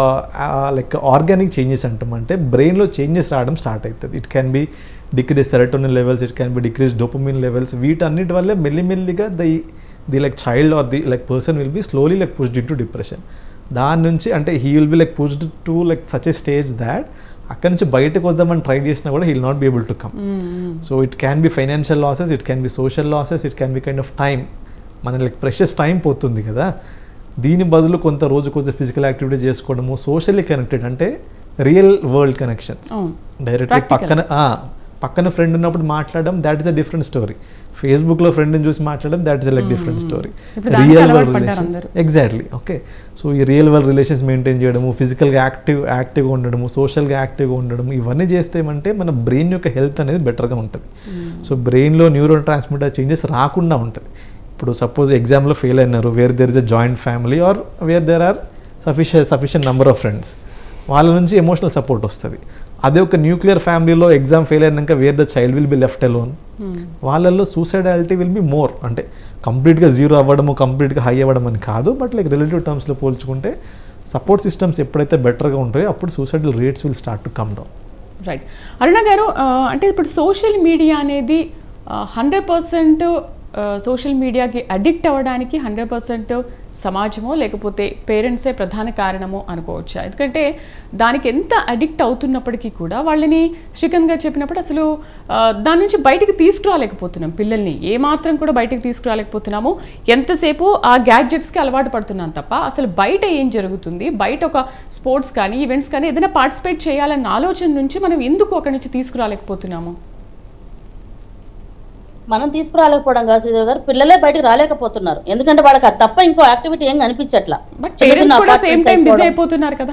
లైక్ ఆర్గానిక్ చేంజెస్ అంటాం అంటే బ్రెయిన్లో చేంజెస్ రావడం స్టార్ట్ అవుతుంది it can be decrease serotonin levels it can be decrease dopamine levels వీటన్నిటి వల్లే మెల్లిమెల్లిగా the the like child or the like person will be slowly like pushed into depression దాని నుంచి అంటే he will be like pushed to like such a stage that అక్కడి నుంచి బయటకు వద్దామని ట్రై చేసినా కూడా he'll not be able to come so it can be financial losses it can B social losses it can be kind of time మన లైక్ ప్రెషస్ టైం పోతుంది కదా దీని బదులు కొంత రోజు కొంచెం ఫిజికల్ యాక్టివిటీ చేసుకోవడము సోషల్లీ కనెక్టెడ్ అంటే రియల్ వరల్డ్ కనెక్షన్స్ అవును డైరెక్ట్లీ Practical. పక్కన ఆ, పక్కన ఫ్రెండ్ ఉన్నప్పుడు మాట్లాడడం that is a different story ఫేస్బుక్లో ఫ్రెండ్ని చూసి మాట్లాడడం that is like different story ఇప్పుడు దానికి రియల్ అలవాటు వరల్డ్ పడ్డారు రిలేషన్స్ అందరూ. ఎగ్జాక్ట్లీ ఓకే సో ఈ రియల్ వరల్డ్ రిలేషన్స్ మెయింటైన్ చేయడము ఫిజికల్గా యాక్టివ్ యాక్టివ్గా ఉండడము సోషల్గా యాక్టివ్గా ఉండడము ఇవన్నీ చేస్తే ఏమంటే మన బ్రెయిన్ యొక్క హెల్త్ అనేది బెటర్గా ఉంటుంది సో బ్రెయిన్లో న్యూరో ట్రాన్స్మిటర్ చేంజెస్ రాకుండా ఉంటుంది ఇప్పుడు సపోజ్ ఎగ్జామ్లో ఫెయిల్ అయినారు where there is a joint family or where there are sufficient sufficient number of friends వాళ్ళ నుంచి ఎమోషనల్ సపోర్ట్ వస్తుంది అదే ఒక న్యూక్లియర్ ఫ్యామిలీలో ఎగ్జామ్ ఫెయిల్ అయినాక where the child will be left alone వాళ్ళల్లో సూసైడాలిటీ విల్ బి మోర్ అంటే కంప్లీట్గా జీరో అవ్వడము కంప్లీట్గా హై అవ్వడం అని కాదు బట్ లైక్ రిలేటివ్ టర్మ్స్లో పోల్చుకుంటే సపోర్ట్ సిస్టమ్స్ ఎప్పుడైతే బెటర్గా ఉంటాయో అప్పుడు suicidal rates will start to come down right Aruna garu ఆ, అంటే ఇప్పుడు సోషల్ మీడియా అనేది హండ్రెడ్ పర్సెంట్ సోషల్ మీడియాకి అడిక్ట్ అవ్వడానికి హండ్రెడ్ పర్సెంట్ సమాజమో లేకపోతే పేరెంట్సే ప్రధాన కారణమో అనుకోవచ్చా ఎందుకంటే దానికి ఎంత అడిక్ట్ అవుతున్నప్పటికీ కూడా వాళ్ళని శ్రీకాంత్ గారు చెప్పినప్పుడు అసలు ఆ, దాని నుంచి బయటికి తీసుకురాలేకపోతున్నాం పిల్లల్ని ఏ మాత్రం కూడా బయటికి తీసుకురాలేకపోతున్నాము ఎంతసేపు ఆ గ్యాడ్జెట్స్కి అలవాటు పడుతున్నాం తప్ప అసలు బయట ఏం జరుగుతుంది బయట ఒక స్పోర్ట్స్ కానీ ఈవెంట్స్ కానీ ఏదైనా పార్టిసిపేట్ చేయాలన్న ఆలోచన నుంచి మనం ఎందుకు అక్కడి నుంచి తీసుకురాలేకపోతున్నాము మనం తీసుకురాలేకపోవడం కాదు శ్రీదేవి గారు పిల్లలే బయటకు రాలేకపోతున్నారు ఎందుకంటే వాళ్ళకి అది తప్ప ఇంకో యాక్టివిటీ ఏం కనిపించట్లా బట్ చిన్న పేరెంట్స్ చిన్న కూడా సేమ్ apartment టైం బిజీ అయిపోవడం. అయిపోతున్నారు కదా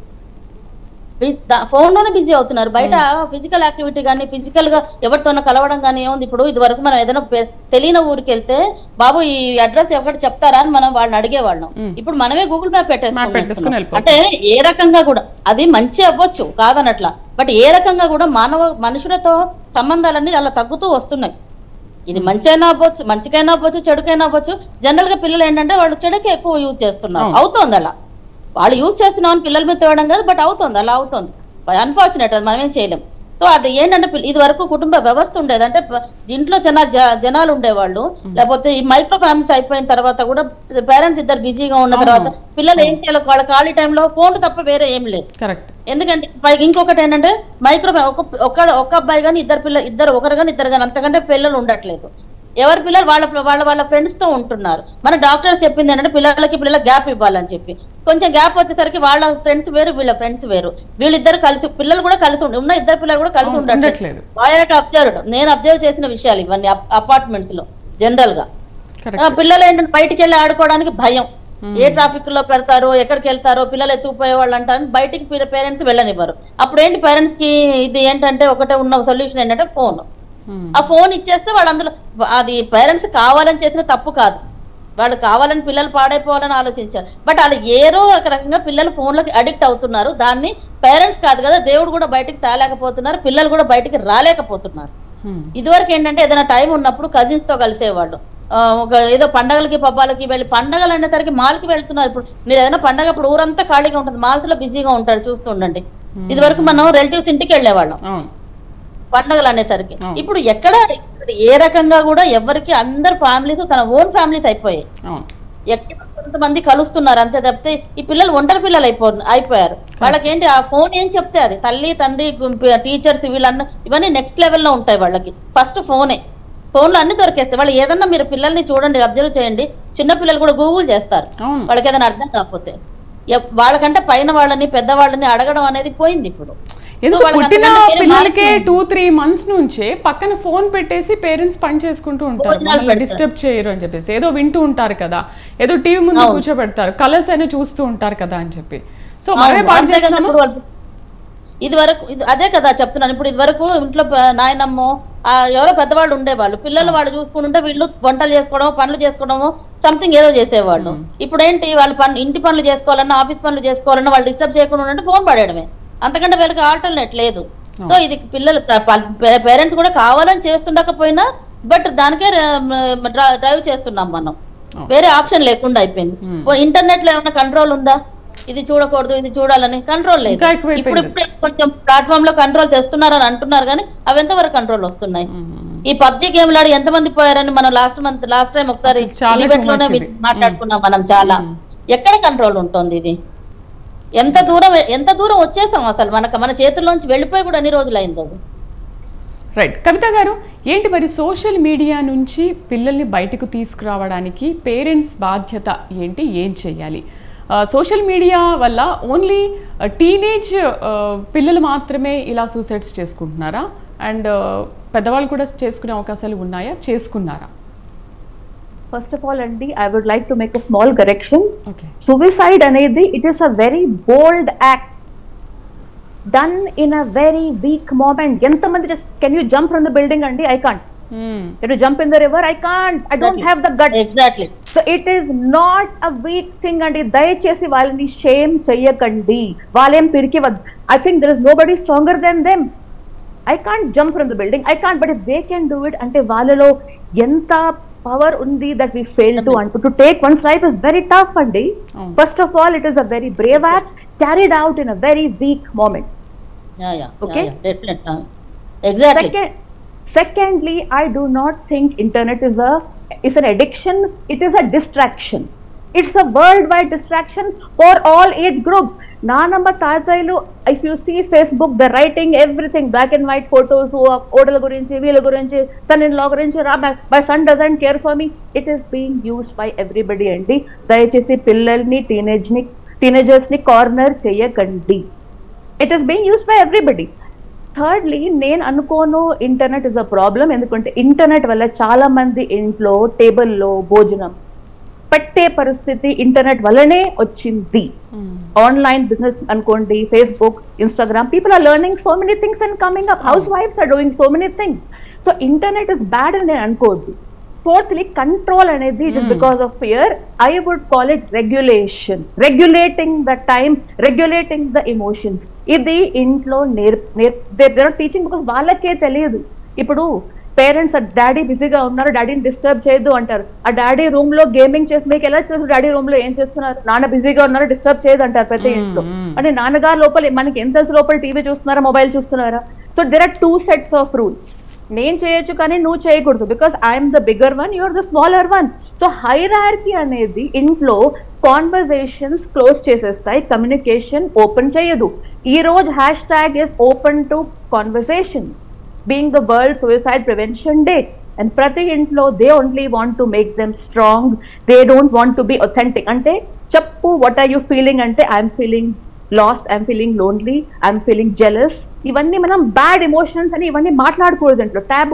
ఫోన్ లోనే బిజీ అవుతున్నారు బయట ఫిజికల్ యాక్టివిటీ కానీ ఫిజికల్ గా ఎవరితోనో కలవడం కానీ ఏముంది ఇప్పుడు ఇది వరకు మనం ఏదైనా పె- తెలియని ఊరికి వెళ్తే బాబు ఈ అడ్రస్ ఎవరికి చెప్తారా అని మనం వాళ్ళని అడిగేవాళ్ళం ఇప్పుడు మనమే గూగుల్ మ్యాప్ Map పెట్టేసుకుని పెట్టేసుకున్నాం వెళ్ళిపోతాం. అంటే ఏ రకంగా కూడా అది మంచి అవ్వచ్చు కాదనట్లా బట్ ఏ రకంగా కూడా మానవ మనుషులతో సంబంధాలన్నీ అలా తగ్గుతూ వస్తున్నాయి ఇది మంచి అయినా అవ్వచ్చు మంచికైనా అవ్వచ్చు చెడుకైనా అవ్వచ్చు జనరల్ గా పిల్లలు ఏంటంటే వాళ్ళు చెడుకి ఎక్కువ యూజ్ చేస్తున్నారు అవును. అవుతోంది అలా వాళ్ళు యూజ్ చేస్తున్నామని పిల్లల మీద తేవడం కాదు బట్ అవుతోంది అలా అవుతోంది అన్ఫార్చునేట్ అది మనమేం చేయలేం సో అది ఏంటంటే పిల్ల- ఇది వరకు కుటుంబ వ్యవస్థ ఉండేది అంటే ప- దీంట్లో చిన్న జ- జనాలు ఉండేవాళ్ళు లేకపోతే ఈ మైక్రో ఫ్యామిలీస్ అయిపోయిన తర్వాత కూడా పేరెంట్స్ ఇద్దరు బిజీగా ఉన్న తర్వాత పిల్లలు ఏం చేయాలి వాళ్ళ ఖాళీ టైంలో ఫోన్ తప్ప వేరే ఏం లేదు కరెక్ట్ ఎందుకంటే పైగా ఇంకొకటి ఏంటంటే మైక్రో ఒక ఒక ఒక అబ్బాయి కానీ ఇద్దరు పిల్లలు ఇద్దరు ఒకరు కానీ ఇద్దరు కానీ అంతకంటే పిల్లలు ఉండట్లేదు ఎవరి పిల్లలు వాళ్ళ వాళ్ళ వాళ్ళ ఫ్రెండ్స్ తో ఉంటున్నారు మన డాక్టర్స్ చెప్పింది ఏంటంటే పిల్లలకి పిల్లల గ్యాప్ ఇవ్వాలని చెప్పి కొంచెం గ్యాప్ వచ్చేసరికి వాళ్ళ ఫ్రెండ్స్ వేరు వీళ్ళ ఫ్రెండ్స్ వేరు వీళ్ళిద్దరు కలిసి పిల్లలు కూడా కలిసి ఉండి ఉన్న ఇద్దరు పిల్లలు కూడా కలిసి అవును, ఉండట్లేదు ఉండట్లేదు. బాయ్ అబ్జర్వ్ నేను అబ్జర్వ్ చేసిన విషయాలు ఇవన్నీ అపార్ట్మెంట్స్ లో జనరల్ గా కరెక్ట్ ఆ, పిల్లలు ఏంటంటే బయటికి వెళ్ళి ఆడుకోవడానికి భయం ఏ ట్రాఫిక్ లో పెడతారో ఎక్కడికి వెళ్తారో పిల్లలు ఎత్తుకుపోయే వాళ్ళు అంటారు బయటికి పేరెంట్స్ వెళ్ళనివ్వరు అప్పుడు ఏంటి పేరెంట్స్ కి ఇది ఏంటంటే ఒకటే ఉన్న సొల్యూషన్ ఏంటంటే ఫోన్ ఆ ఫోన్ ఇచ్చేస్తే వాళ్ళు అందులో అది పేరెంట్స్ కావాలని చేసిన తప్పు కాదు వాళ్ళు కావాలని పిల్లలు పాడైపోవాలని ఆలోచించారు బట్ అది ఏరో ఒక రకంగా పిల్లలు ఫోన్లకి అడిక్ట్ అవుతున్నారు దాన్ని పేరెంట్స్ కాదు కదా దేవుడు కూడా బయటికి తేలేకపోతున్నారు పిల్లలు కూడా బయటికి రాలేకపోతున్నారు ఇదివరకు ఏంటంటే ఏదైనా టైం ఉన్నప్పుడు కజిన్స్ తో కలిసేవాళ్ళు ఆ, ఒక ఏదో పండగలకి పబ్బాలకి వెళ్ళి పండగలు అనేసరికి మాల్కి వెళ్తున్నారు ఇప్పుడు మీరు ఏదైనా పండగ ఇప్పుడు ఊరంతా ఖాళీగా ఉంటుంది మాల్స్ లో బిజీగా ఉంటారు చూస్తూ ఉండండి ఇదివరకు మనం రిలేటివ్స్ ఇంటికి వెళ్ళేవాళ్ళం అవును పండగలు అనేసరికి అవును. ఇప్పుడు ఎక్కడ ఏ రకంగా కూడా ఎవరికి అందరు ఫ్యామిలీస్ తన ఓన్ ఫ్యామిలీస్ అయిపోయాయి అవును ఎక్కడ కొంతమంది కలుస్తున్నారు అంతే తప్పితే ఈ పిల్లలు ఒంటరి పిల్లలు అయిపో అయిపోయారు వాళ్ళకి ఏంటి ఆ ఫోన్ ఏం చెప్తే అది తల్లి తండ్రి టీచర్స్ వీళ్ళన్న ఇవన్నీ నెక్స్ట్ లెవెల్లో ఉంటాయి వాళ్ళకి ఫస్ట్ ఫోనే ఫోన్లో అన్ని దొరికేస్తాయి వాళ్ళు ఏదన్నా మీరు పిల్లల్ని చూడండి అబ్జర్వ్ చేయండి చిన్న పిల్లలు కూడా గూగుల్ చేస్తారు అవును వాళ్ళకి ఏదైనా అర్థం కాకపోతే ఎప్- వాళ్ళకంటే పైన వాళ్ళని పెద్దవాళ్ళని అడగడం అనేది పోయింది ఇప్పుడు ఎందుకు సో వాళ్ళకి పుట్టిన అంతకంటే వేరే పిల్లలకే మార్గం టూ త్రీ మంత్స్ నుంచే పక్కన ఫోన్ పెట్టేసి పేరెంట్స్ పని చేసుకుంటూ ఉంటారు భోజనాలు మమ్మల్ని పెడతారు. డిస్టర్బ్ చేయరు అని చెప్పేసి ఏదో వింటూ ఉంటారు కదా ఏదో టీవీ ముందు కూర్చోబెడతారు కలర్స్ అయినా చూస్తూ ఉంటారు కదా అని చెప్పి సో మనమే అవును, పాడు అంతేగాని చేస్తున్నాము ఇప్పుడు వాళ్ళు- ఇది వరకు ఇది అదే కదా చెప్తున్నాను ఇప్పుడు ఇది వరకు ఇంట్లో ప- నాయనమ్మో ఆ ఎవరో పెద్దవాళ్ళు ఉండేవాళ్ళు పిల్లలు వాళ్ళు చూసుకుంటుంటే వీళ్ళు వంటలు చేసుకోవడము పనులు చేసుకోవడము సంథింగ్ ఏదో చేసేవాళ్ళు ఇప్పుడు ఏంటి వాళ్ళు పని ఇంటి పనులు చేసుకోవాలన్నా ఆఫీస్ పనులు చేసుకోవాలన్నా వాళ్ళు డిస్టర్బ్ చేయకుండా ఉంటే ఫోన్ పడేయడమే అంతకంటే వీళ్ళకి ఆల్టర్నేట్ లేదు సో ఇది పిల్లలు పేరెంట్స్ కూడా కావాలని చేస్తుండకపోయినా బట్ దానికే డ్రైవ్ చేస్తున్నాం మనం వేరే ఆప్షన్ లేకుండా అయిపోయింది ఇంటర్నెట్ లో ఏమైనా కంట్రోల్ ఉందా ఇది చూడకూడదు ఇది చూడాలని కంట్రోల్ లేదు ఇంకా ఎక్కువైపోయింది. ఇప్పుడు ఇప్పుడే కొంచెం ప్లాట్ఫామ్ లో కంట్రోల్ తెస్తున్నారని అంటున్నారు కానీ అవి ఎంతవరకు కంట్రోల్ వస్తున్నాయి ఈ పబ్జి గేమ్ ఆడి ఎంతమంది పోయారని మనం లాస్ట్ మంత్ లాస్ట్ టైం ఒకసారి అసలు చాలా debate too లోనే much ఇది. మాట్లాడుకున్నాం మనం చాలా ఎక్కడ కంట్రోల్ ఉంటుంది ఇది ఎంత దూరం ఎంత దూరం వచ్చేసాం అసలు మనకు మన చేతుల్లోంచి వెళ్ళిపోయి కూడా ఎన్ని రోజులు అయింది అది రైట్ కవిత గారు ఏంటి మరి సోషల్ మీడియా నుంచి పిల్లల్ని బయటకు తీసుకురావడానికి పేరెంట్స్ బాధ్యత ఏంటి ఏం చేయాలి సోషల్ మీడియా వల్ల ఓన్లీ టీనేజ్ పిల్లలు మాత్రమే ఇలా సూసైడ్స్ చేసుకుంటున్నారా అండ్ పెద్దవాళ్ళు కూడా చేసుకునే అవకాశాలు ఉన్నాయా చేసుకున్నారా ఫస్ట్ ఆఫ్ ఆల్ అండి I would like to make a small correction okay suicide అనేది it is a very bold act done in a very weak moment ఎంతమంది can you jump from the building అండి I can't can you jump in the river I can't I don't have the gut exactly so it is not a weak thing అండి దయచేసి వాళ్ళని షేమ్ చెయ్యకండి వాళ్ళేం పిరికి I think there is nobody stronger than them I can't jump from the building I can't but if they can do it అంటే వాళ్ళలో ఎంత పవర్ ఉంది దట్ వీ ఫెయిల్ టు అంటూ to take one's life is very tough అండి అవును. First of all it is a very brave act carried out in a very weak moment yeah yeah Okay. Exactly Second, secondly, I do not think internet is a is an addiction. It is a distraction. It's a worldwide distraction for all age groups. నానమ్మ తాతయ్యలు if you see Facebook the writing everything black and white photos ఓడల గురించి వీళ్ళ గురించి సన్ ఇన్ లా గురించి రా my son doesn't care for me it is being used by everybody అండి దయచేసి పిల్లల్ని టీనేజ్ ని టీనేజర్స్ ని కార్నర్ చేయకండి it is being used by everybody thirdly నేను అనుకోను ఇంటర్నెట్ ఇస్ అ ప్రాబ్లం ఎందుకంటే ఇంటర్నెట్ వల్ల చాలా మంది ఇంట్లో టేబుల్లో భోజనం పెట్టే పరిస్థితి ఇంటర్నెట్ వల్లనే వచ్చింది ఆన్లైన్ బిజినెస్ అనుకోండి Facebook Instagram people are learning so many things and coming up హౌస్ వైఫ్స్ are doing so many things so internet is bad అని నేను అనుకోవద్దు ఫోర్త్లీ కంట్రోల్ అనేది it is because of fear I would call it regulation regulating the time regulating the emotions ఇది ఇంట్లో నేర్ నేర్ టీచింగ్ బికాస్ వాళ్ళకే తెలియదు ఇప్పుడు పేరెంట్స్ డాడీ బిజీగా ఉన్నారు డాడీని డిస్టర్బ్ చేయొద్దు అంటారు ఆ డాడీ రూమ్ లో గేమింగ్ చేసి మీకు ఎలా తెలుసు డాడీ రూమ్ లో ఏం చేస్తున్నారు నాన్న బిజీగా ఉన్నారు డిస్టర్బ్ చేయదు అంటారు ప్రతి ఇంట్లో అంటే నాన్నగారు లోపల మనకి ఎంత తెలుసు లోపల టీవీ చూస్తున్నారా మొబైల్ చూస్తున్నారా so there are two sets of rules నేను చేయొచ్చు కానీ నువ్వు చేయకూడదు because I'm the bigger one you're the smaller one so hierarchy అనేది ఇంట్లో కాన్వర్జేషన్స్ క్లోజ్ చేసేస్తాయి కమ్యూనికేషన్ ఓపెన్ చేయదు ఈ రోజు hashtag is open to conversations being the world suicide prevention day and ప్రతి ఇంట్లో they only want to make them strong they don't want to be authentic అంటే చెప్పు వాట్ ఆర్ యూ ఫీలింగ్ అంటే I'm feeling lost I'm feeling lonely I'm feeling jealous ఇవన్నీ మనం బ్యాడ్ ఎమోషన్స్ అని ఇవన్నీ మాట్లాడకూడదు ఇంట్లో ట్యాబు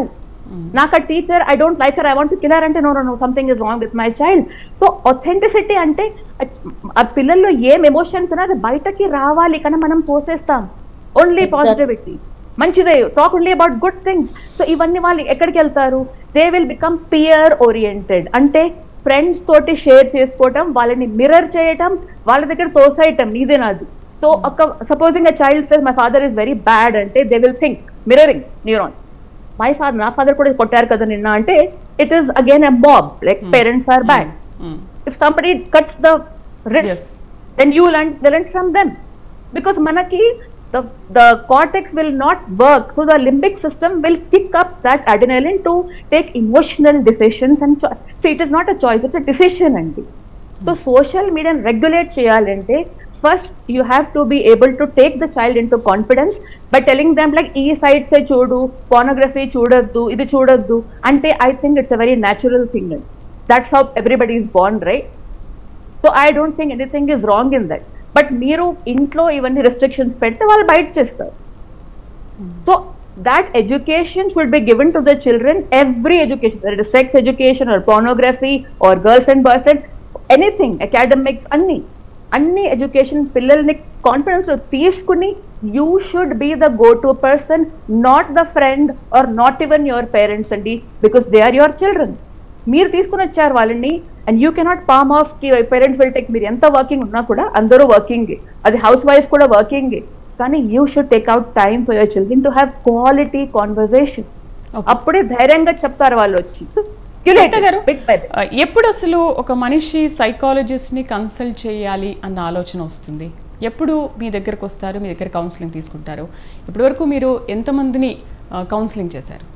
నాకు ఆ teacher I don't like her I want kill her అంటే no no something is wrong with my child so authenticity అంటే ఆ పిల్లల్లో ఏం ఎమోషన్స్ ఉన్నా అది బయటకి రావాలి కానీ మనం పోసేస్తాం ఓన్లీ Exactly. పాజిటివిటీ మంచిదే talk only about good things so ఇవన్నీ వాళ్ళు ఎక్కడికి వెళ్తారు they will become peer oriented అంటే ఫ్రెండ్స్ తోటి షేర్ చేసుకోవటం వాళ్ళని మిర్రర్ చేయటం వాళ్ళ దగ్గర తోసేయటం నీదే నాది సో ఒక supposing a child says my father is very bad అంటే they will think mirroring neurons my father నా ఫాదర్ కూడా కొట్టారు కదా నిన్న అంటే ఇట్ ఈస్ అగైన్ ఎ బాబ్ like parents are bad Mm. if somebody cuts the wrist Yes. then you learn they learn from them because manaki the the cortex will not work so the limbic system will kick up that adrenaline to take emotional decisions and cho- see it is not a choice it's a decision అండి సో సోషల్ మీడియాని రెగ్యులేట్ చేయాలంటే first you have to be able to take the child into confidence by telling them like ఈ సైడ్సే చూడు పోనోగ్రఫీ చూడొద్దు ఇది చూడొద్దు అంటే I think it's a very natural thing అండి that's how everybody is born right so I don't think anything is wrong in that but మీరు ఇంట్లో ఇవన్నీ రెస్ట్రిక్షన్స్ పెడితే వాళ్ళు బయట చేస్తారు so that education should be given to the children every education whether it is sex education or pornography or girlfriend boyfriend anything academics అన్ని అన్ని ఎడ్యుకేషన్ పిల్లల్ని కాన్ఫిడెన్స్ లో తీసుకుని you should be the go to person not the friend or not even your parents అండి because they are your children మీరు తీసుకుని వచ్చారు వాళ్ళని and you cannot palm off కి పేరెంట్స్ విల్ టేక్ మీరు ఎంత వర్కింగ్ ఉన్నా కూడా అందరూ వర్కింగ్ అది హౌస్ వైఫ్ కూడా వర్కింగ్ కానీ you should take out time for your children to have quality conversations Okay. అప్పుడే ధైర్యంగా చెప్తారు వాళ్ళు వచ్చి కవిత గారు Bit by bit. ఆ, ఎప్పుడు అసలు ఒక మనిషి psychologist ని కన్సల్ట్ చేయాలి అన్న ఆలోచన వస్తుంది ఎప్పుడు మీ దగ్గరకు వస్తారు మీ దగ్గర కౌన్సిలింగ్ తీసుకుంటారు ఇప్పటివరకు మీరు ఎంతమందిని కౌన్సిలింగ్ చేశారు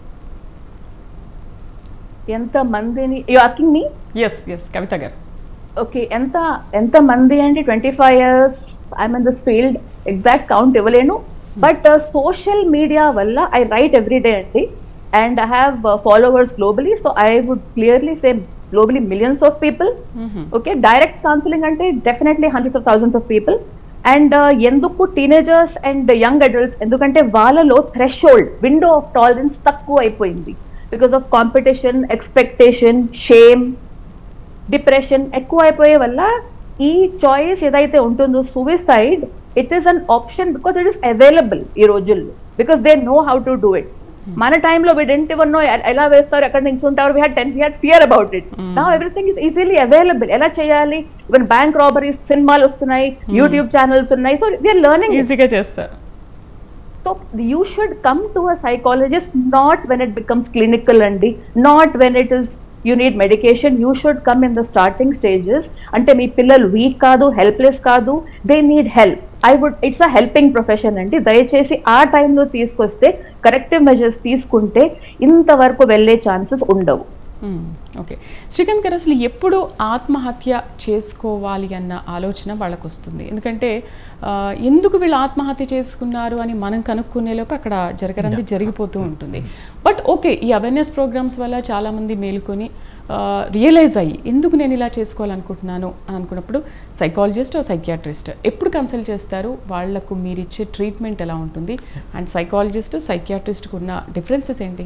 ఎంత మందిని you asking me yes yes Kavitha garu okay ఎంత ఎంత మంది అంటే twenty five years I'm in this field exact count ఇవ్వలేను బట్ సోషల్ మీడియా వల్ల ఐ రైట్ ఎవ్రీ డే అండి and I have followers globally so I would clearly say globally millions of people okay direct counselling అంటే definitely hundreds of thousands of people and ఎందుకు టీనేజర్స్ అండ్ యంగ్ అడల్ట్స్ ఎందుకంటే వాళ్ళలో థ్రెషోల్డ్ విండో ఆఫ్ టాలరెన్స్ తక్కువ అయిపోయింది because of competition expectation shame depression ఎక్కువ అయిపోయే వల్ల ఈ చాయిస్ ఏదైతే ఉంటుందో suicide it is an option because it is available ఈ రోజుల్లో because they know how to do it మన టైంలో వి డెంట్ ఎవర్ నో ఎలా వేస్తారు ఎక్కడ నుంచి ఉంటారు we had ten we had fear about it నా ఎవ్రీథింగ్ ఇస్ ఈజీలీ అవైలబుల్ ఎలా చేయాలి ఈవెన్ బ్యాంక్ రాబరీస్ సినిమాలు వస్తున్నాయి యూట్యూబ్ ఛానల్స్ ఉన్నాయి సో వీఆర్ లెర్నింగ్ ఈజీగా చేస్తారు so you should come to a psychologist not when it becomes clinical అండి not when it is you need medication you should come in the starting stages అంటే మీ పిల్లలు వీక్ కాదు హెల్ప్లెస్ కాదు they need help I would it's a helping profession అండి దయచేసి ఆ టైంలో తీసుకొస్తే కరెక్టివ్ మెజర్స్ తీసుకుంటే ఇంతవరకు వెళ్ళే ఛాన్సెస్ ఉండవు ఓకే శ్రీకాంత్ గారు అసలు ఎప్పుడు ఆత్మహత్య చేసుకోవాలి అన్న ఆలోచన వాళ్ళకు వస్తుంది ఎందుకంటే ఆ, ఎందుకు వీళ్ళు ఆత్మహత్య చేసుకున్నారు అని మనం కనుక్కునేలోపు అక్కడ జరగరంది జరిగిపోతూ ఉంటుంది బట్ ఓకే ఈ అవేర్నెస్ ప్రోగ్రామ్స్ వల్ల చాలామంది మేలుకొని రియలైజ్ అయ్యి ఎందుకు నేను ఇలా చేసుకోవాలనుకుంటున్నాను అని అనుకున్నప్పుడు సైకాలజిస్ట్ సైకియాట్రిస్ట్ ఎప్పుడు కన్సల్ట్ చేస్తారు వాళ్లకు మీరు ఇచ్చే ట్రీట్మెంట్ ఎలా ఉంటుంది అండ్ సైకాలజిస్ట్ సైకియాట్రిస్ట్కి ఉన్న డిఫరెన్సెస్ ఏంటి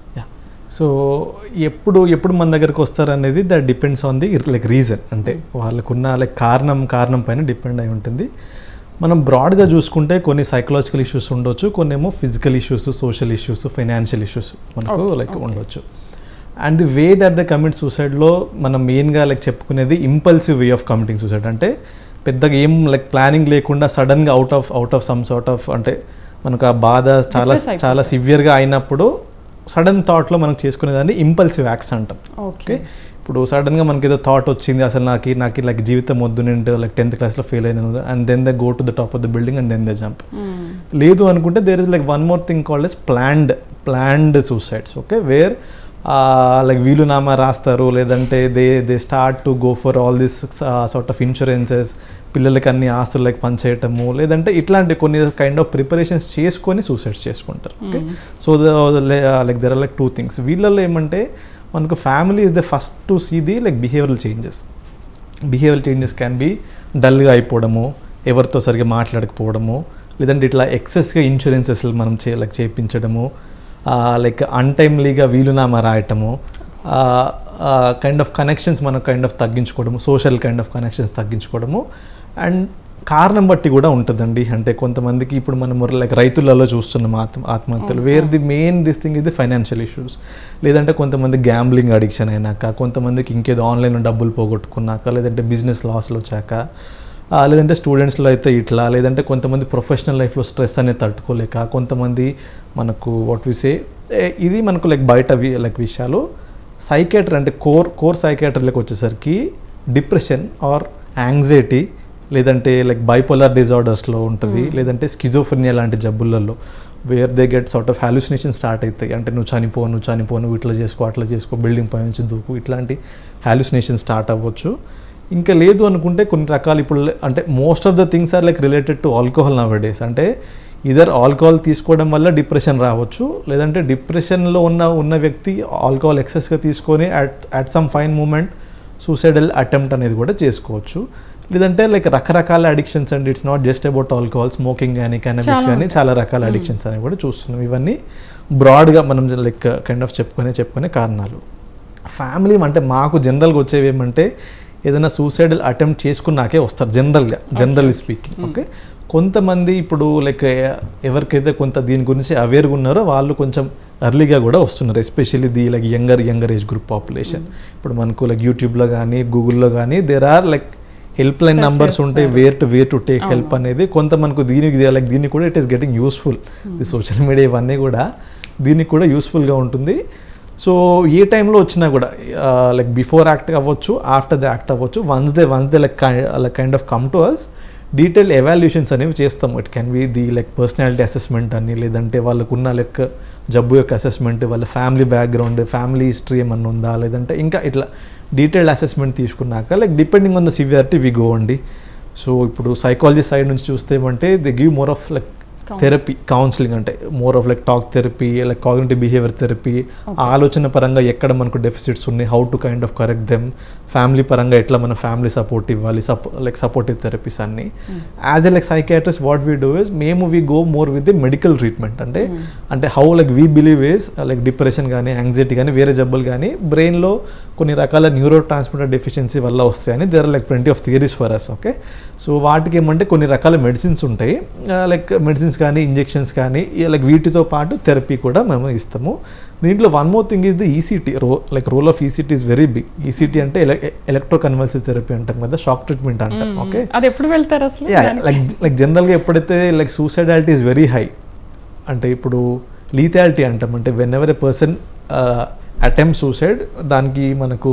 సో ఎప్పుడు ఎప్పుడు మన దగ్గరకు వస్తారనేది that depends on the like reason అంటే వాళ్ళకున్న లైక్ కారణం కారణం పైన డిపెండ్ అయి ఉంటుంది మనం బ్రాడ్గా చూసుకుంటే కొన్ని సైకలాజికల్ ఇష్యూస్ ఉండొచ్చు కొన్ని ఏమో physical issues social issues financial issues మనకు Okay, లైక్ okay. ఉండొచ్చు and the way that the commit సూసైడ్లో మనం మెయిన్గా లైక్ చెప్పుకునేది impulsive way of committing suicide అంటే పెద్దగా ఏం లైక్ ప్లానింగ్ లేకుండా సడన్గా out of out of some sort of అంటే మనకు ఆ బాధ చాలా Depress అయిపోతారు. చాలా సివియర్గా అయినప్పుడు సడన్ థాట్లో మనం చేసుకునేదాన్ని ఇంపల్సివ్ యాక్ట్స్ అంటాం ఓకే ఓకే ఇప్పుడు సడన్గా మనకి ఏదో థాట్ వచ్చింది అసలు నాకు నాకు లైక్ జీవితం వద్దు నేను లైక్ టెన్త్ క్లాస్లో ఫెయిల్ అయినాను and then the go to the top of the building and then the jump లేదు అనుకుంటే there is like one more thing called as planned planned suicides okay where like వీలునామా రాస్తారు లేదంటే they they start to go for all this sort of insurances పిల్లలకి అన్ని ఆస్తులు లైక్ పనిచేయటము లేదంటే ఇట్లాంటి కొన్ని కైండ్ ఆఫ్ ప్రిపరేషన్స్ చేసుకొని సూసైడ్స్ చేసుకుంటారు okay so like there are like two things వీళ్ళల్లో ఏమంటే మనకు family is the first to see the like behavioural changes behaviour changes can be డల్గా అయిపోవడము ఎవరితో సరిగ్గా మాట్లాడకపోవడము లేదంటే ఇట్లా ఎక్సెస్గా ఇన్సూరెన్సెస్ మనం చే లైక్ చేయించడము లైక్ అన్టైమ్లీగా వీలునామా రాయటము కైండ్ ఆఫ్ కనెక్షన్స్ మనం కైండ్ ఆఫ్ తగ్గించుకోవడము సోషల్ కైండ్ ఆఫ్ కనెక్షన్స్ తగ్గించుకోవడము అండ్ కారణం బట్టి కూడా ఉంటుందండి అంటే కొంతమందికి ఇప్పుడు మనం లైక్ రైతులలో చూస్తున్నాం ఆత్మ ఆత్మహత్యలు where the main this thing is the financial issues లేదంటే కొంతమంది గ్యాంబ్లింగ్ అడిక్షన్ అయినాక కొంతమందికి ఇంకేదో ఆన్లైన్లో డబ్బులు పోగొట్టుకున్నాక లేదంటే బిజినెస్ లాస్లో వచ్చాక ఆ, లేదంటే స్టూడెంట్స్లో అయితే ఇట్లా లేదంటే కొంతమంది ప్రొఫెషనల్ లైఫ్లో స్ట్రెస్ అనేది తట్టుకోలేక కొంతమంది మనకు వాట్ విసే ఇది మనకు లైక్ బయట వి- లైక్ విషయాలు సైకేటర్ అంటే కోర్ కోర్ సైకేటర్లకు వచ్చేసరికి డిప్రెషన్ ఆర్ యాంగ్జైటీ లేదంటే లైక్ బైపోలార్ డిజార్డర్స్లో ఉంటుంది లేదంటే స్కిజోఫ్రెనియా లాంటి జబ్బులలో where they get sort of hallucination start అవుతాయి అంటే నువ్వు చనిపో నువ్వు చనిపో నువ్వు ఇట్లా చేసుకో అట్లా చేసుకో బిల్డింగ్ పై నుంచి దూకు ఇట్లాంటి హాలుసినేషన్ స్టార్ట్ అవ్వచ్చు ఇంకా లేదు అనుకుంటే కొన్ని రకాలు ఇప్పుడు లే- అంటే most of the things are like related to alcohol nowadays అంటే ఇదర్ ఆల్కహాల్ తీసుకోవడం వల్ల డిప్రెషన్ రావచ్చు లేదంటే డిప్రెషన్లో ఉన్న ఉన్న వ్యక్తి ఆల్కహాల్ ఎక్సెస్గా తీసుకొని at at some fine moment suicidal attempt అనేది కూడా చేసుకోవచ్చు లేదంటే లైక్ రకరకాల addictions and it's not just about alcohol smoking కానీ కెనబిస్ చాలా కానీ చాలా రకాల అడిక్షన్స్ అనేవి కూడా చూస్తున్నాం ఇవన్నీ బ్రాడ్గా మనం లైక్ కైండ్ ఆఫ్ చెప్పుకునే చెప్పుకునే కారణాలు ఫ్యామిలీ అంటే మాకు జనరల్గా వచ్చేవి ఏమంటే ఏదైనా సూసైడల్ అటెంప్ట్ చేసుకున్నాకే వస్తారు జనరల్గా జనరల్లీ స్పీకింగ్ ఓకే కొంతమంది ఇప్పుడు లైక్ ఎవరికైతే కొంత దీని గురించి అవేర్గా ఉన్నారో వాళ్ళు కొంచెం ఎర్లీగా కూడా వస్తున్నారు especially the like younger younger age group population ఇప్పుడు మనకు లైక్ యూట్యూబ్లో కానీ గూగుల్లో కానీ there are like helpline Search numbers ఉంటాయి చేస్తారు. Where to where to take help అనేది కొంత మనకు దీనికి లైక్ దీనికి కూడా it is getting useful the social media ఇవన్నీ కూడా దీనికి కూడా యూస్ఫుల్గా ఉంటుంది సో ఏ టైంలో వచ్చినా కూడా లైక్ బిఫోర్ యాక్ట్ అవ్వచ్చు ఆఫ్టర్ ద యాక్ట్ అవ్వచ్చు once they once they like like kind of come to us detail evaluations అనేవి చేస్తాం it can be the like personality assessment అని లేదంటే వాళ్ళకున్న లైక్ జబ్బు యొక్క అసెస్మెంట్ వాళ్ళ ఫ్యామిలీ బ్యాక్గ్రౌండ్ ఫ్యామిలీ హిస్టరీ ఏమన్నా ఉందా లేదంటే ఇంకా ఇట్లా డీటెయిల్డ్ అసెస్మెంట్ తీసుకున్నాక like depending on the severity we go అండి సో ఇప్పుడు సైకాలజీ సైడ్ నుంచి చూస్తే ఏమంటే they give more of like therapy counselling అంటే more of like talk therapy like cognitive behaviour therapy ఆలోచన పరంగా ఎక్కడ మనకు డెఫిసిట్స్ ఉన్నాయి how to kind of correct them family పరంగా ఎట్లా మన ఫ్యామిలీ సపోర్ట్ ఇవ్వాలి సపో లైక్ సపోర్టివ్ థెరపీస్ అన్ని as a like psychiatrist what we do is మేము we go more with the medical treatment అంటే అంటే how like we believe is like depression కానీ యాంగ్జైటీ కానీ వేరే జబ్బులు కానీ బ్రెయిన్లో కొన్ని రకాల న్యూరో ట్రాన్స్మిటర్ డెఫిషియన్సీ వల్ల వస్తాయని there like twenty of theories for us okay so వాటికి ఏమంటే కొన్ని రకాల మెడిసిన్స్ ఉంటాయి లైక్ మెడిసిన్స్ కానీ ఇంజెక్షన్స్ కానీ లైక్ వీటితో పాటు థెరపీ కూడా మేము ఇస్తాము దీంట్లో one more thing is the ECT ro like role of ECT is very big ECT అంటే ఎలక్ట్రో కన్వల్సివ్ థెరపీ అంటాం కదా షాక్ ట్రీట్మెంట్ అంటాం ఓకే అది ఎప్పుడు వెళ్తారు అసలు లైక్ లైక్ జనరల్గా ఎప్పుడైతే like suicidality is very high అంటే ఇప్పుడు లీథాలిటీ అంటాం అంటే whenever a person attempt suicide దానికి మనకు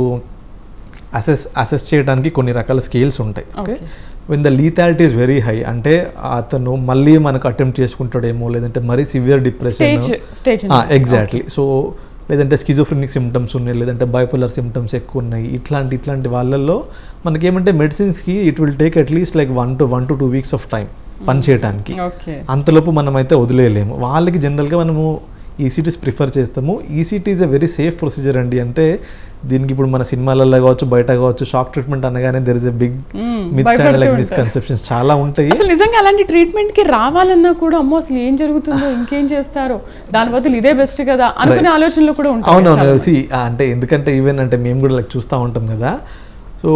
అసెస్ అసెస్ చేయడానికి కొన్ని రకాల స్కేల్స్ ఉంటాయి okay Okay. When the lethality is very high అంటే అతను మళ్ళీ మనకు అటెంప్ట్ చేసుకుంటాడేమో లేదంటే మరీ severe depression stage stage exactly so లేదంటే స్కిజోఫ్రెనిక్ సిమ్టమ్స్ ఉన్నాయి లేదంటే బైపోలర్ సిమ్టమ్స్ ఎక్కువ ఉన్నాయి ఇట్లాంటి ఇట్లాంటి వాళ్ళల్లో మనకేమంటే మెడిసిన్స్కి it will take at least like one two one two two weeks of time పని చేయడానికి ఓకే అంతలోపు మనం అయితే వదిలేయలేము వాళ్ళకి జనరల్గా మనము ఈసీటీస్ ప్రిఫర్ చేస్తాము ECT is a very safe procedure అండి అంటే దీనికి ఇప్పుడు మన సినిమాలలో కావచ్చు బయట కావచ్చు షాక్ ట్రీట్మెంట్ అనగానే there is a big Mm, myths and భయపడుతూ లైక్ ఉంటారు. మిస్కన్సెప్షన్స్ చాలా ఉంటాయి అసలు నిజంగా అలాంటి ట్రీట్మెంట్ కి రావాలన్నా కూడా అమ్మో అసలు ఏం జరుగుతుందో ఇంకేం చేస్తారో దాని బదులు ఇదే బెస్ట్ కదా అనుకునే ఆలోచనలు కూడా ఉంటాయి అవునవును చాలా సి అంటే ఎందుకంటే ఈవెన్ అంటే మేము కూడా లైక్ చూస్తూ ఉంటాం కదా సో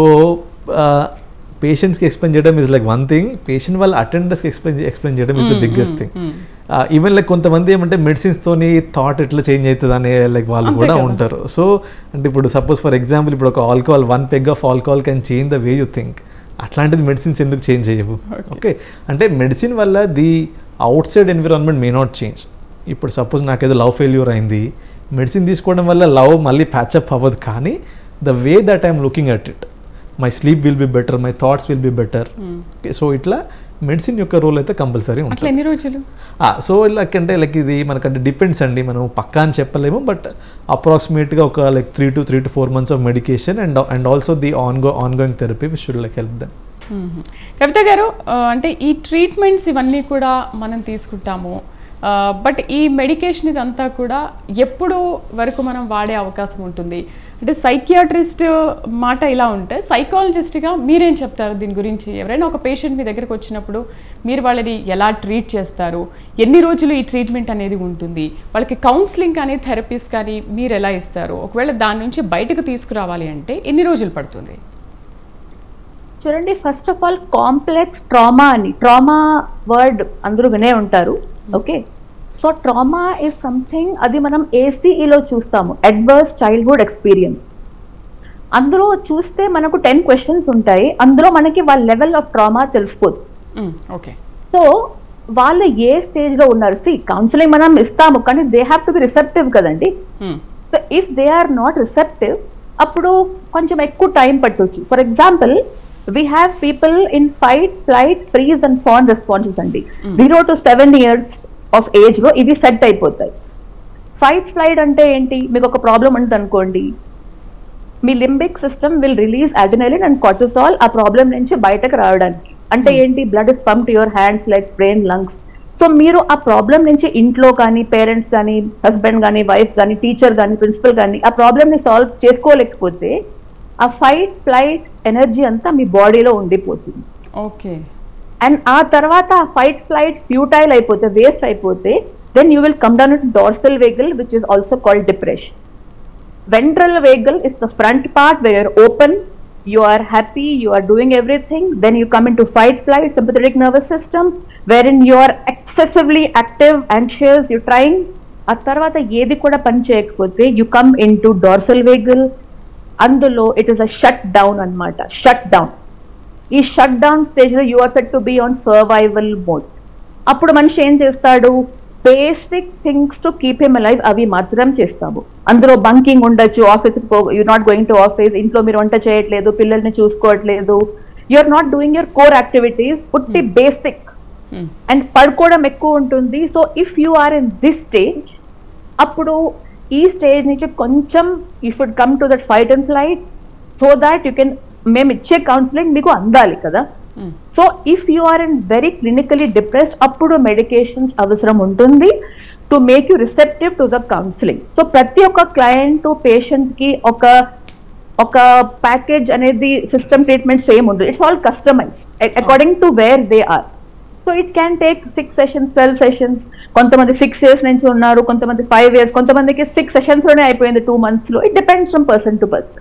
పేషెంట్స్కి ఎక్స్ప్లెయిన్ చేయడం is like one thing patient వాళ్ళ అటెండర్స్కి ఎక్స్ప్లెయిన్ ఎక్స్ప్లెయిన్ చేయడం is the biggest thing even like కొంతమంది ఏమంటే మెడిసిన్స్ తోని థాట్ ఎట్లా చేంజ్ అవుతుంది అనే లైక్ వాళ్ళు అంతే కూడా కదా. ఉంటారు సో అంటే ఇప్పుడు సపోజ్ ఫర్ ఎగ్జాంపుల్ ఇప్పుడు ఒక alcohol one peg of alcohol can change the way you think అట్లాంటిది మెడిసిన్స్ ఎందుకు చేంజ్ చేయవు ఓకే అంటే మెడిసిన్ వల్ల the outside environment may not change ఇప్పుడు సపోజ్ నాకేదో లవ్ ఫెయిల్యూర్ అయింది మెడిసిన్ తీసుకోవడం వల్ల లవ్ మళ్ళీ ప్యాచప్ అవ్వదు కానీ the way that I'm looking at it my sleep will be better my thoughts will be better so ఇట్లా మెడిసిన్ యొక్క రోల్ అయితే కంపల్సరీ ఉంటుంది అట్లా ఎన్ని రోజులు సో లైక్ అంటే లైక్ ఇది మనకంటే డిపెండ్స్ అండి మనం పక్కా అని చెప్పలేము బట్ అప్రాక్సిమేట్గా ఒక like three to three to four months of medication and and also the on go on going therapy which should like help them hmm. Kavitha గారు ఆ, అంటే ఈ ట్రీట్మెంట్స్ ఇవన్నీ కూడా మనం తీసుకుంటాము బట్ ఈ మెడికేషన్ ఇదంతా కూడా ఎప్పుడు వరకు మనం వాడే అవకాశం ఉంటుంది అంటే సైకియాట్రిస్ట్ మాట ఇలా ఉంటే సైకాలజిస్ట్గా మీరేం చెప్తారు దీని గురించి ఎవరైనా ఒక పేషెంట్ మీ దగ్గరకు వచ్చినప్పుడు మీరు వాళ్ళని ఎలా ట్రీట్ చేస్తారు ఎన్ని రోజులు ఈ ట్రీట్మెంట్ అనేది ఉంటుంది వాళ్ళకి కౌన్సిలింగ్ కానీ థెరపీస్ కానీ మీరు ఎలా ఇస్తారు ఒకవేళ దాని నుంచి బయటకు తీసుకురావాలి అంటే ఎన్ని రోజులు పడుతుంది చూడండి first of all complex trauma అని ట్రామా వర్డ్ అందరూ వినే ఉంటారు okay so trauma is something అది మనం ఏసీఈలో చూస్తాము అడ్వర్స్ చైల్డ్హుడ్ ఎక్స్పీరియన్స్ అందులో చూస్తే మనకు టెన్ క్వశ్చన్స్ ఉంటాయి అందులో మనకి వాళ్ళ లెవెల్ ఆఫ్ ట్రామా తెలిసిపోతుంది ఓకే సో వాళ్ళు ఏ స్టేజ్ లో ఉన్నారు సి కౌన్సిలింగ్ మనం ఇస్తాము కానీ they have to be receptive కదండి so if they are not receptive అప్పుడు కొంచెం ఎక్కువ టైం పట్టొచ్చు for example we have people in fight flight freeze and fawn responses అండి zero to seven years of age లో ఇవి సెట్ అయిపోతాయి ఫైట్ ఫ్లైట్ అంటే ఏంటి మీకు ఒక ప్రాబ్లం ఉంటుంది అనుకోండి మీ limbic system will release adrenaline and cortisol ఆ ప్రాబ్లం నుంచి బయటకు రావడానికి అంటే ఏంటి blood is pump your hands like brain lungs so మీరు ఆ ప్రాబ్లం నుంచి ఇంట్లో కానీ పేరెంట్స్ కానీ హస్బెండ్ కానీ వైఫ్ కానీ టీచర్ కానీ ప్రిన్సిపల్ కానీ ఆ ప్రాబ్లమ్ ని సాల్వ్ చేసుకోలేకపోతే ఆ ఫైట్ ఫ్లైట్ ఎనర్జీ అంతా మీ బాడీలో ఉండిపోతుంది ఓకే అండ్ ఆ తర్వాత ఆ ఫైట్ ఫ్లైట్ ఫ్యూటైల్ అయిపోతే వేస్ట్ అయిపోతే then you will come down to dorsal vagal which is also called depression ventral vagal is the front part where you're open you are happy you are doing everything then you come into fight flight sympathetic nervous system wherein you are excessively active anxious you're trying ఆ తర్వాత ఏది కూడా పని చేయకపోతే you come in to dorsal vagal అందులో it is a shut down అన్నమాట షట్ డౌన్ ఈ షట్ డౌన్ స్టేజ్ లో you are set to be on survival mode అప్పుడు మనిషి ఏం చేస్తాడు basic things to keep him life అవి మాత్రం చేస్తాము అందులో బంకింగ్ ఉండొచ్చు office you not going to office ఇంట్లో మీరు వంట చేయట్లేదు పిల్లల్ని చూసుకోవట్లేదు you are not doing your core activities పుట్టి బేసిక్ అండ్ పడుకోవడం ఎక్కువ ఉంటుంది so if you are in this stage అప్పుడు ఈ స్టేజ్ నుంచి కొంచెం you should come to that fight and flight so that you can మేము ఇచ్చే కౌన్సిలింగ్ మీకు అందాలి కదా so if you are in very clinically depressed అప్పుడు మెడికేషన్స్ అవసరం ఉంటుంది to make you receptive to the counselling so ప్రతి ఒక్క క్లయింట్ పేషెంట్ కి ఒక ఒక ప్యాకేజ్ అనేది సిస్టమ్ ట్రీట్మెంట్ సేమ్ ఉండదు it's all customise according to where they are so it can take six sessions twelve sessions కొంతమంది సిక్స్ ఇయర్స్ నుంచి ఉన్నారు కొంతమంది ఫైవ్ ఇయర్స్ కొంతమందికి సిక్స్ సెషన్స్ లోనే అయిపోయింది టూ మంత్స్ లో it depends from person to person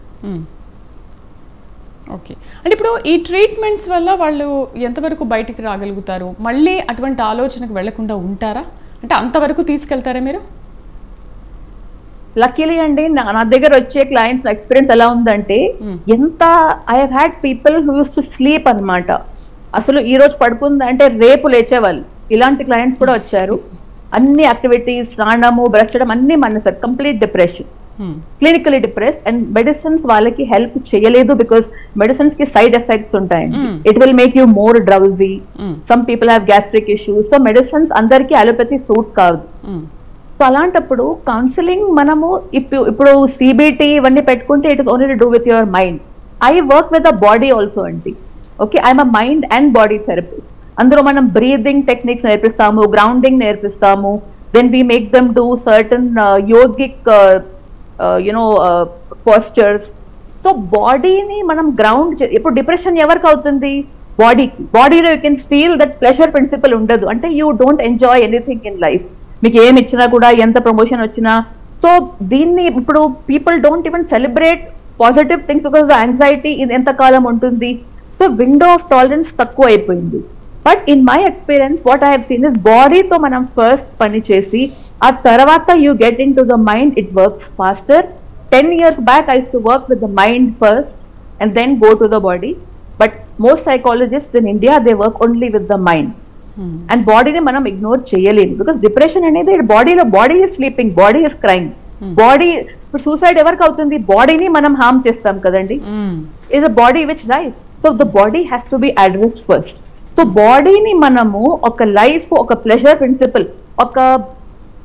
okay అంటే ఇప్పుడు ఈ ట్రీట్మెంట్స్ వల్ల వాళ్ళు ఎంతవరకు బయటికి రాగలుగుతారు మళ్ళీ అటువంటి ఆలోచనకు వెళ్లకుండా ఉంటారా అంటే అంతవరకు తీసుకెళ్తారా మీరు లక్కీలీ అండి నా నా దగ్గర వచ్చే క్లయింట్స్ ఎక్స్పీరియన్స్ ఎలా ఉందంటే ఎంత I have had people who use to sleep అన్నమాట అసలు ఈ రోజు పడుకుందంటే రేపు లేచేవాళ్ళు ఇలాంటి క్లయింట్స్ కూడా వచ్చారు అన్ని యాక్టివిటీస్ స్నానము బ్రష్ చేయడం అన్ని మానేశారు complete depression clinically depress and medicines వాళ్ళకి హెల్ప్ చేయలేదు బికాస్ మెడిసిన్స్ కి సైడ్ ఎఫెక్ట్స్ ఉంటాయండి it will make you more drowsy some people have gastric issues so medicines అందరికి అలోపతి సూట్ కాదు సో అలాంటప్పుడు కౌన్సిలింగ్ మనము ఇప్పుడు ఇప్పుడు సిబిటి ఇవన్నీ పెట్టుకుంటే it is only to do with your mind I work with the body also అండి okay I'm a mind and body therapist అందులో మనం బ్రీదింగ్ టెక్నిక్స్ నేర్పిస్తాము గ్రౌండింగ్ నేర్పిస్తాము then we make them do certain yogic you know postures so బాడీని మనం గ్రౌండ్ ఇప్పుడు డిప్రెషన్ ఎవరికి అవుతుంది బాడీకి బాడీలో you can feel that pleasure principle ఉండదు అంటే you don't enjoy anything in life మీకు ఏమి ఇచ్చినా కూడా ఎంత ప్రమోషన్ వచ్చినా సో దీన్ని ఇప్పుడు people don't even celebrate positive things because anxiety ఇది ఎంత కాలం ఉంటుంది సో విండో ఆఫ్ టాలరెన్స్ తక్కువ అయిపోయింది but in my experience what I seen is బాడీతో మనం ఫస్ట్ పని చేసి ఆ తర్వాత you get in to the mind it works faster ten years back ice to work with the mind first and then go to the body but most psychologist in India they work only with the mind and బాడీని మనం ఇగ్నోర్ చేయలేము బికాస్ డిప్రెషన్ అనేది బాడీలో body is sleeping body is crime body ఇప్పుడు సూసైడ్ ఎవరికి అవుతుంది బాడీని మనం హార్మ్ చేస్తాం కదండి is a body which rise so the body has to be addressed first so బాడీని మనము ఒక లైఫ్ ఒక ప్లెజర్ ప్రిన్సిపల్ ఒక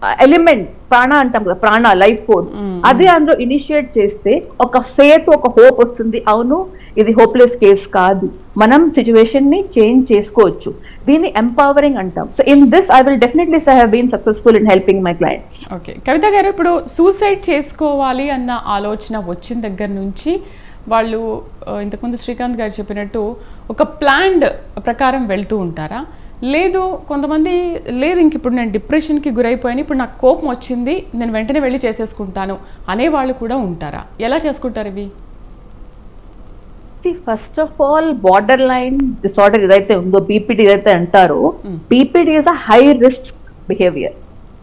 ఎలిమెంట్ ప్రాణ అంటాం కదా ప్రాణ లైఫ్ ఫోర్స్ అది అందులో ఇనిషియేట్ చేస్తే ఒక ఫేత్ ఒక హోప్ వస్తుంది అవును ఇది హోప్లెస్ కేస్ కాదు మనం సిచ్యువేషన్ ని చేంజ్ చేసుకోవచ్చు దీన్ని ఎంపవరింగ్ అంటాం so in this I will definitely I have been successful in helping my clients okay Kavitha గారు ఇప్పుడు సూసైడ్ చేసుకోవాలి అన్న ఆలోచన వచ్చిన దగ్గర నుంచి వాళ్ళు ఆ, ఇంతకుముందు శ్రీకాంత్ గారు చెప్పినట్టు ఒక ప్లాన్డ్ ప్రకారం వెళ్తూ ఉంటారా లేదు కొంతమంది లేదు ఇంక ఇప్పుడు నేను డిప్రెషన్కి గురైపోయాను ఇప్పుడు నాకు కోపం వచ్చింది నేను వెంటనే వెళ్ళి చేసేసుకుంటాను అనేవాళ్ళు కూడా ఉంటారా ఎలా చేసుకుంటారు ఇవి first of all borderline disorder ఏదైతే ఉందో బీపీడీ ఏదైతే అంటారో BPD is a high risk behaviour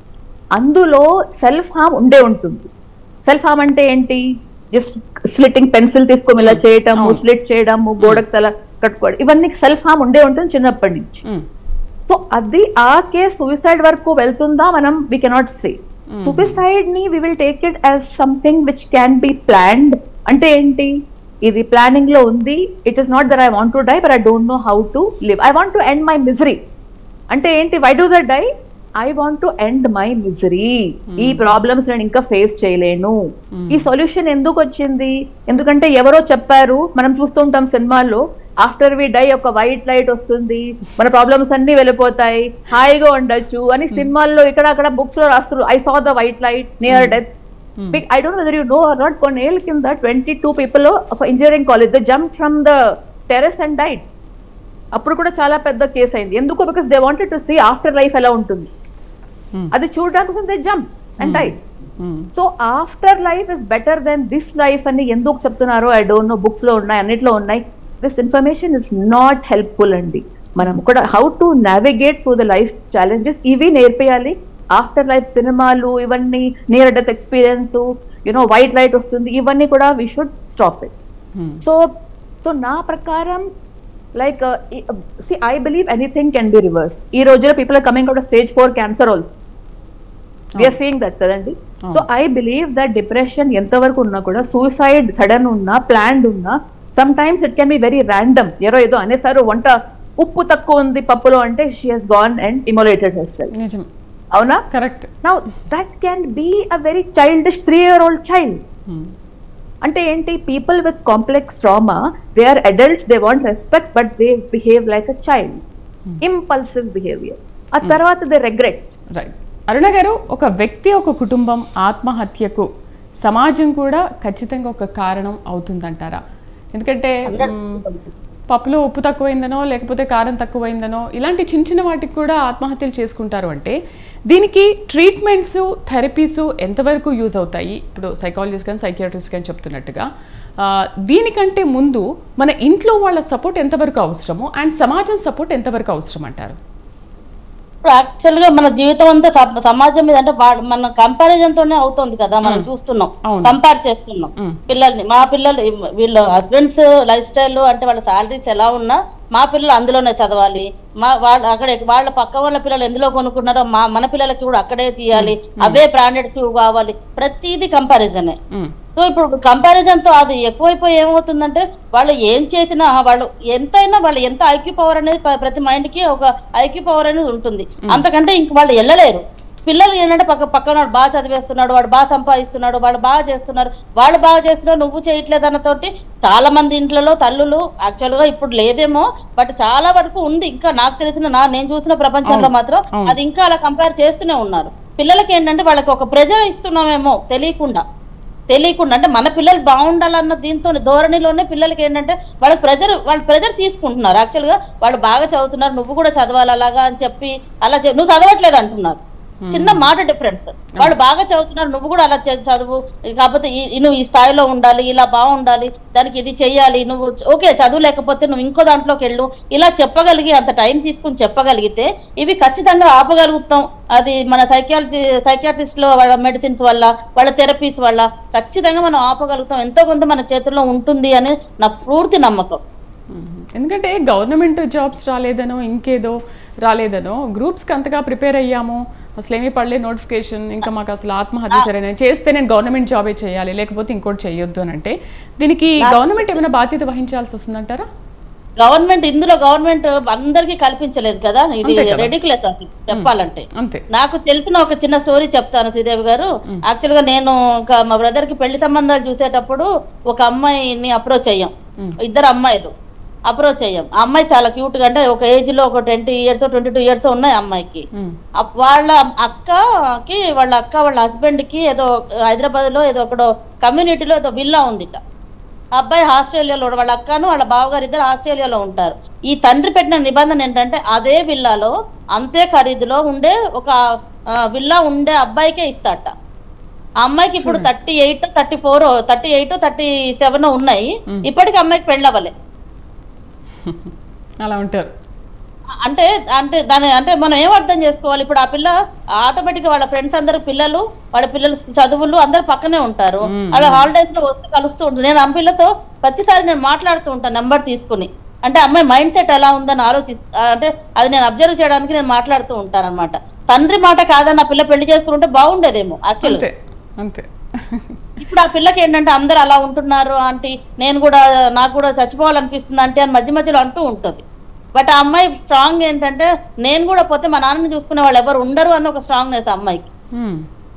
అందులో సెల్ఫ్ హార్మ్ ఉండే ఉంటుంది సెల్ఫ్ హార్మ్ అంటే ఏంటి జస్ట్ స్లిట్టింగ్ పెన్సిల్ తీసుకొని ఇలా చేయటము స్లిట్ చేయడము గోడకు తల కట్టుకోవడం ఇవన్నీ సెల్ఫ్ హార్మ్ ఉండే ఉంటుంది చిన్నప్పటి నుంచి మ్మ్. సో అది ఆ కేస్ సూసైడ్ వరకు వెళ్తుందా మనం వి కెనాట్ సే సూసైడ్ ని we will take it as something which can be planned అంటే ఏంటి ఇది ప్లానింగ్ లో ఉంది it is not that I want to die but I don't know how to live I want to end my misery అంటే ఏంటి why do the die I want to end my misery ఈ ప్రాబ్లమ్స్ నేను ఇంకా ఫేస్ చేయలేను ఈ సొల్యూషన్ ఎందుకు వచ్చింది ఎందుకంటే ఎవరో చెప్పారు మనం చూస్తుంటాం సినిమాల్లో ఆఫ్టర్ వి డై ఒక వైట్ లైట్ వస్తుంది మన ప్రాబ్లమ్స్ అన్ని వెళ్ళిపోతాయి హాయిగా ఉండొచ్చు అని సినిమాల్లో ఇక్కడ అక్కడ బుక్స్ లో రాస్తారు I saw the white light near death I don't whether you know or not కొన్నేళ్ళ కింద ట్వంటీ టూ పీపుల్ ఒక engineering college the jump from the terrace and died అప్పుడు కూడా చాలా పెద్ద కేసు అయింది ఎందుకు because they wanted to see after life ఎలా ఉంటుంది అది చూడడానికి they jump and died hmm. So after life is better then this life అని ఎందుకు చెప్తున్నారో ఐ డోంట్ నో బుక్స్ లో ఉన్నాయి అన్నిట్లో ఉన్నాయి this information is not helpful అండి మనం కూడా how to navigate through the life challenges ఇవి నేర్పేయాలి ఆఫ్టర్ లైఫ్ సినిమాలు ఇవన్నీ near death experience you know white light వస్తుంది ఇవన్నీ కూడా we should stop it hmm. So so నా ప్రకారం like see I believe anything can be reverse ఈ రోజులో people are coming out stage four cancer also we are seeing that కదండి so I believe that depression ఎంతవరకు ఉన్నా కూడా సూసైడ్ సడన్ ఉన్నా ప్లాన్డ్ ఉన్నా some times it can be very random ఎవరో ఏదో అనేసారు వంట ఉప్పు తక్కువ ఉంది పప్పులో అంటే she has gone and immolated her self నిజం అవునా correct now that can be a very childish three year old child అంటే ఏంటి people with complex trauma they are adults they want respect but they behave like a child impulsive behaviour ఆ తర్వాత దే రెగ్రెట్ రైట్ అరుణ గారు ఒక వ్యక్తి ఒక కుటుంబం ఆత్మహత్యకు సమాజం కూడా ఖచ్చితంగా ఒక కారణం అవుతుందంటారా ఎందుకంటే మ్, పప్పులో ఉప్పు తక్కువైందనో లేకపోతే కారం తక్కువైందనో ఇలాంటి చిన్న చిన్న వాటికి కూడా ఆత్మహత్యలు చేసుకుంటారు అంటే దీనికి ట్రీట్మెంట్స్ థెరపీస్ ఎంతవరకు యూజ్ అవుతాయి ఇప్పుడు సైకాలజిస్ట్ కానీ సైకియాట్రిస్ట్ కానీ చెప్తున్నట్టుగా ఆ, దీనికంటే ముందు మన ఇంట్లో వాళ్ళ సపోర్ట్ ఎంతవరకు అవసరమో అండ్ సమాజం సపోర్ట్ ఎంతవరకు అవసరం అంటారు ఇప్పుడు యాక్చువల్ గా మన జీవితం అంతా సమ- సమాజం మీద అంటే వా- మన కంపారిజన్ తోనే అవుతుంది కదా మనం చూస్తున్నాం అవును. కంపేర్ చేస్తున్నాం మ్. పిల్లల్ని మా పిల్లలు వీళ్ళ హస్బెండ్స్ లైఫ్ స్టైల్ అంటే వాళ్ళ సాలరీస్ ఎలా ఉన్నా మా పిల్లలు అందులోనే చదవాలి మా వాళ్ళ అక్కడ వాళ్ళ పక్క వాళ్ళ పిల్లలు ఎందులో కొనుక్కున్నారో మా మన పిల్లలకి కూడా అక్కడే తీయాలి అవే బ్రాండెడ్ షూ కావాలి ప్రతిదీ కంపారిజనే మ్, సో ఇప్పుడు కంపారిజన్ తో అది ఎక్కువైపోయి ఏమవుతుందంటే వాళ్ళు ఏం చేసినా వాళ్ళు ఎంతైనా వాళ్ళు ఎంత ఐక్యూ పవర్ అనేది ప్ర- ప్రతి మైండ్ కి ఒక ఐక్యూ పవర్ అనేది ఉంటుంది అంతకంటే ఇంక వాళ్ళు వెళ్ళలేరు పిల్లలు ఏంటంటే పక్క పక్కన వాడు బాగా చదివేస్తున్నాడు వాడు బాగా సంపాదిస్తున్నాడు వాళ్ళు బాగా చేస్తున్నారు వాళ్ళు బాగా చేస్తున్నారు నువ్వు చేయట్లేదు అన్నతోటి చాలా మంది ఇంట్లలో తల్లులు యాక్చువల్ గా ఇప్పుడు లేదేమో బట్ చాలా వరకు ఉంది ఇంకా నాకు తెలిసిన నా నేను చూసిన ప్రపంచంలో మాత్రం అవును. అది ఇంకా అలా కంపేర్ చేస్తూనే ఉన్నారు పిల్లలకి ఏంటంటే వాళ్ళకి ఒక ప్రెజర్ ఇస్తున్నామేమో తెలియకుండా తెలియకుండా అంటే మన పిల్లలు బాగుండాలన్న దీంతో ధోరణిలోనే పిల్లలకి ఏంటంటే వాళ్ళకి ప్రెజర్ వాళ్ళు ప్రెజర్ తీసుకుంటున్నారు యాక్చువల్గా వాళ్ళు బాగా చదువుతున్నారు నువ్వు కూడా చదవాలి అలాగా అని చెప్పి అలా చె- నువ్వు చదవట్లేదు అంటున్నారు చిన్న మాట డిఫరెన్స్ వాళ్ళు బాగా చదువుతున్నారు నువ్వు కూడా అలా చ- చదువు కాకపోతే ఈ- ఈ- నువ్వు ఈ స్థాయిలో ఉండాలి ఇలా బాగుండాలి దానికి ఇది చెయ్యాలి నువ్వు ఓకే చదువు లేకపోతే నువ్వు ఇంకో దాంట్లోకి వెళ్ళు ఇలా చెప్పగలిగి అంత టైం తీసుకుని చెప్పగలిగితే ఇవి ఖచ్చితంగా ఆపగలుగుతాం అది మన సైకాలజీ సైకాట్రిస్ట్ లో వాళ్ళ మెడిసిన్స్ వల్ల వాళ్ళ థెరపీస్ వల్ల ఖచ్చితంగా మనం ఆపగలుగుతాం ఎంతో కొంత మన చేతుల్లో ఉంటుంది అని నా పూర్తి నమ్మకం మ్మ్. ఎందుకంటే గవర్నమెంట్ జాబ్స్ రాలేదనో ఇంకేదో రాలేదనో గ్రూప్స్కి అంతగా ప్రిపేర్ అయ్యాము అసలు ఏమీ పడలే నోటిఫికేషన్ ఇంకా మాకు అసలు ఆత్మహత్య సరైన చేస్తే నేను గవర్నమెంట్ జాబే చేయాలి లేకపోతే ఇంకోటి చేయొద్దు అని అంటే దీనికి గవర్నమెంట్ ఏమైనా బాధ్యత వహించాల్సి వస్తుందంటారా గవర్నమెంట్ ఇందులో గవర్నమెంట్ అందరికీ కల్పించలేదు కదా ఇది అంతే కదా. రెడిక్యులస్ అసలు చెప్పాలంటే అంతే నాకు తెలిసిన ఒక చిన్న స్టోరీ చెప్తాను శ్రీదేవి గారు యాక్చువల్ గా నేను ఇంకా మా బ్రదర్ కి పెళ్లి సంబంధాలు చూసేటప్పుడు ఒక అమ్మాయిని అప్రోచ్ అయ్యాం ఇద్దరు అమ్మాయిలు అప్రోచ్ అయ్యాం ఆ అమ్మాయి చాలా క్యూట్ గా అంటే ఒక ఏజ్ లో ఒక twenty years twenty two years ఉన్నాయి ఆ అమ్మాయికి ఉమ్. అప్- వాళ్ళ అక్కకి వాళ్ళ అక్క వాళ్ళ హస్బెండ్ కి ఏదో హైదరాబాద్ లో ఏదో ఒకడో కమ్యూనిటీలో ఏదో విల్లా ఉందిట ఆ అబ్బాయి ఆస్ట్రేలియాలో ఉన్నాడు. వాళ్ళ అక్కను వాళ్ళ బావగారు ఇద్దరు ఆస్ట్రేలియాలో ఉంటారు ఈ తండ్రి పెట్టిన నిబంధన ఏంటంటే అదే విల్లాలో అంతే ఖరీదులో ఉండే ఒక ఆ, విల్లా ఉండే అబ్బాయికే ఇస్తాట ఆ అమ్మాయికి ఇప్పుడు thirty eight thirty four thirty eight thirty seven ఉన్నాయి ఇప్పటికి అమ్మాయికి పెళ్ళవలే అలా ఉంటారు అంటే అంటే దాని అంటే మనం ఏం అర్థం చేసుకోవాలి ఇప్పుడు ఆ పిల్ల ఆటోమేటిక్ వాళ్ళ ఫ్రెండ్స్ అందరు పిల్లలు వాళ్ళ పిల్లల చదువులు అందరు పక్కనే ఉంటారు అలా హాలిడేస్ లో వస్తూ కలుస్తూ ఉంటుంది నేను ఆ పిల్లతో ప్రతిసారి నేను మాట్లాడుతూ ఉంటాను నెంబర్ తీసుకుని అంటే అమ్మాయి మైండ్ సెట్ ఎలా ఉందని ఆలోచిస్తా అంటే అది నేను అబ్జర్వ్ చేయడానికి నేను మాట్లాడుతూ ఉంటాను అనమాట తండ్రి మాట కాదని ఆ పిల్ల పెళ్లి చేసుకుంటే బాగుండేదేమో యాక్చువల్ అంతే అంతే ఇప్పుడు ఆ పిల్లకి ఏంటంటే అందరు అలా ఉంటున్నారు ఆంటీ నేను కూడా నాకు కూడా చచ్చిపోవాలనిపిస్తుంది ఆంటీ అని మధ్య మధ్యలో అంటూ ఉంటుంది బట్ ఆ అమ్మాయి స్ట్రాంగ్ ఏంటంటే నేను కూడా పోతే మా నాన్నని చూసుకునే వాళ్ళు ఎవరు ఉండరు అని ఒక స్ట్రాంగ్నెస్ ఆ అమ్మాయికి ఉమ్.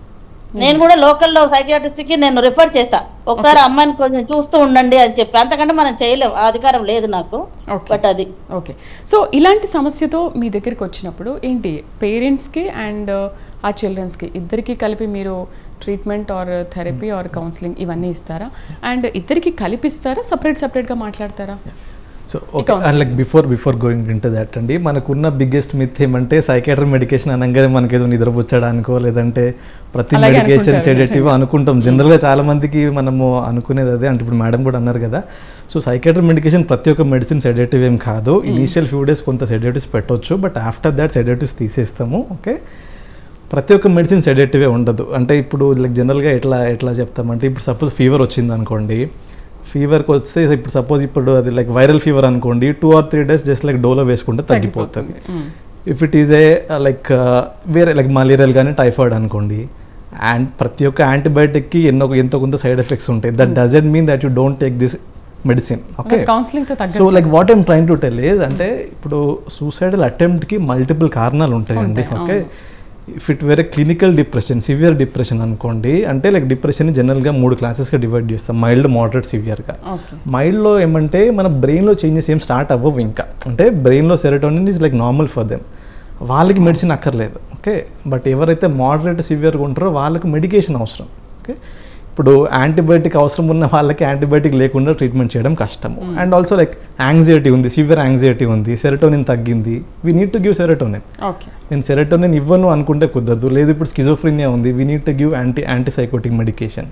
నేను కూడా లోకల్లో సైకియాట్రిస్ట్ కి నేను రిఫర్ చేశా ఒకసారి ఆ అమ్మాయిని కొంచెం చూస్తూ ఉండండి అని చెప్పి అంతకంటే మనం చేయలేం ఆ అధికారం లేదు నాకు ఓకే బట్ అది ఓకే సో ఇలాంటి సమస్యతో మీ దగ్గరికి వచ్చినప్పుడు ఏంటి పేరెంట్స్కి అండ్ ఆ చిల్డ్రన్స్కి ఇద్దరికి కలిపి మీరు treatment or therapy or counselling ఇవన్నీ ఇస్తారా అండ్ ఇద్దరికి కలిపిస్తారా సపరేట్ సపరేట్గా మాట్లాడతారా so okay and like before before going into that అండి మనకున్న బిగ్గెస్ట్ మిత్ ఏమంటే సైకాట్రీ మెడికేషన్ అనగానే మనకి ఏదో నిద్రపుచ్చడానికో లేదంటే ప్రతి అలాగే మెడికేషన్ అనుకుంటారు సెడేటివ్ అనుకుంటాం జనరల్గా చాలా మందికి మనము అనుకునేది అదే అంటే ఇప్పుడు మేడం కూడా అన్నారు కదా సో సైకాట్రీ మెడికేషన్ ప్రతి ఒక్క మెడిసిన్ సెడేటివ్ ఏం కాదు ఇనీషియల్ ఫ్యూ డేస్ కొంత సెడేటివ్స్ పెట్టొచ్చు బట్ ఆఫ్టర్ దాట్ సెడేటివ్స్ తీసేస్తాము ఓకే ప్రతి ఒక్క మెడిసిన్ సెడేటివే ఉండదు అంటే ఇప్పుడు లైక్ జనరల్గా ఎట్లా ఎట్లా చెప్తామంటే ఇప్పుడు సపోజ్ ఫీవర్ వచ్చింది అనుకోండి ఫీవర్కి వస్తే ఇప్పుడు సపోజ్ ఇప్పుడు అది లైక్ వైరల్ ఫీవర్ అనుకోండి two or three days just like Dolo వేసుకుంటే తగ్గిపోతుంది hmm. If it is a like వేరే లైక్ మలేరియల్ కానీ టైఫాయిడ్ అనుకోండి అండ్ ప్రతి ఒక్క యాంటీబయాటిక్కి ఎన్నో ఎంతో కొంత సైడ్ ఎఫెక్ట్స్ ఉంటాయి that doesn't mean that you don't take this medicine okay కౌన్సిలింగ్తో తగ్గ so like what I'm trying to tell is అంటే ఇప్పుడు సూసైడల్ అటెంప్ట్కి మల్టిపుల్ కారణాలు ఉంటాయండి ఉంటాయి, ఓకే ఇఫ్ ఇట్ వేరే క్లినికల్ డిప్రెషన్ సివియర్ డిప్రెషన్ అనుకోండి అంటే లైక్ డిప్రెషన్ జనరల్గా మూడు క్లాసెస్గా డివైడ్ చేస్తాం మైల్డ్ మోడరేట్ సివియర్గా ఓకే మైల్డ్లో ఏమంటే మన బ్రెయిన్లో చేంజెస్ ఏం స్టార్ట్ అవ్వవు ఇంకా అంటే బ్రెయిన్లో serotonin is like normal for them వాళ్ళకి మెడిసిన్ అక్కర్లేదు ఓకే బట్ ఎవరైతే మోడరేట్ సివియర్గా ఉంటారో వాళ్ళకి మెడికేషన్ అవసరం ఓకే ఇప్పుడు యాంటీబయాటిక్ అవసరం ఉన్న వాళ్ళకి యాంటీబయాటిక్ లేకుండా ట్రీట్మెంట్ చేయడం కష్టము అండ్ ఆల్సో లైక్ యాంగ్జైటీ ఉంది సివియర్ యాంగ్జైటీ ఉంది సెరటోనిన్ తగ్గింది we need to give serotonin okay నేను సెరటోనిన్ ఇవ్వను అనుకుంటే కుదరదు లేదు ఇప్పుడు స్కిజోఫ్రీనియా ఉంది we need to give anti antipsychotic medication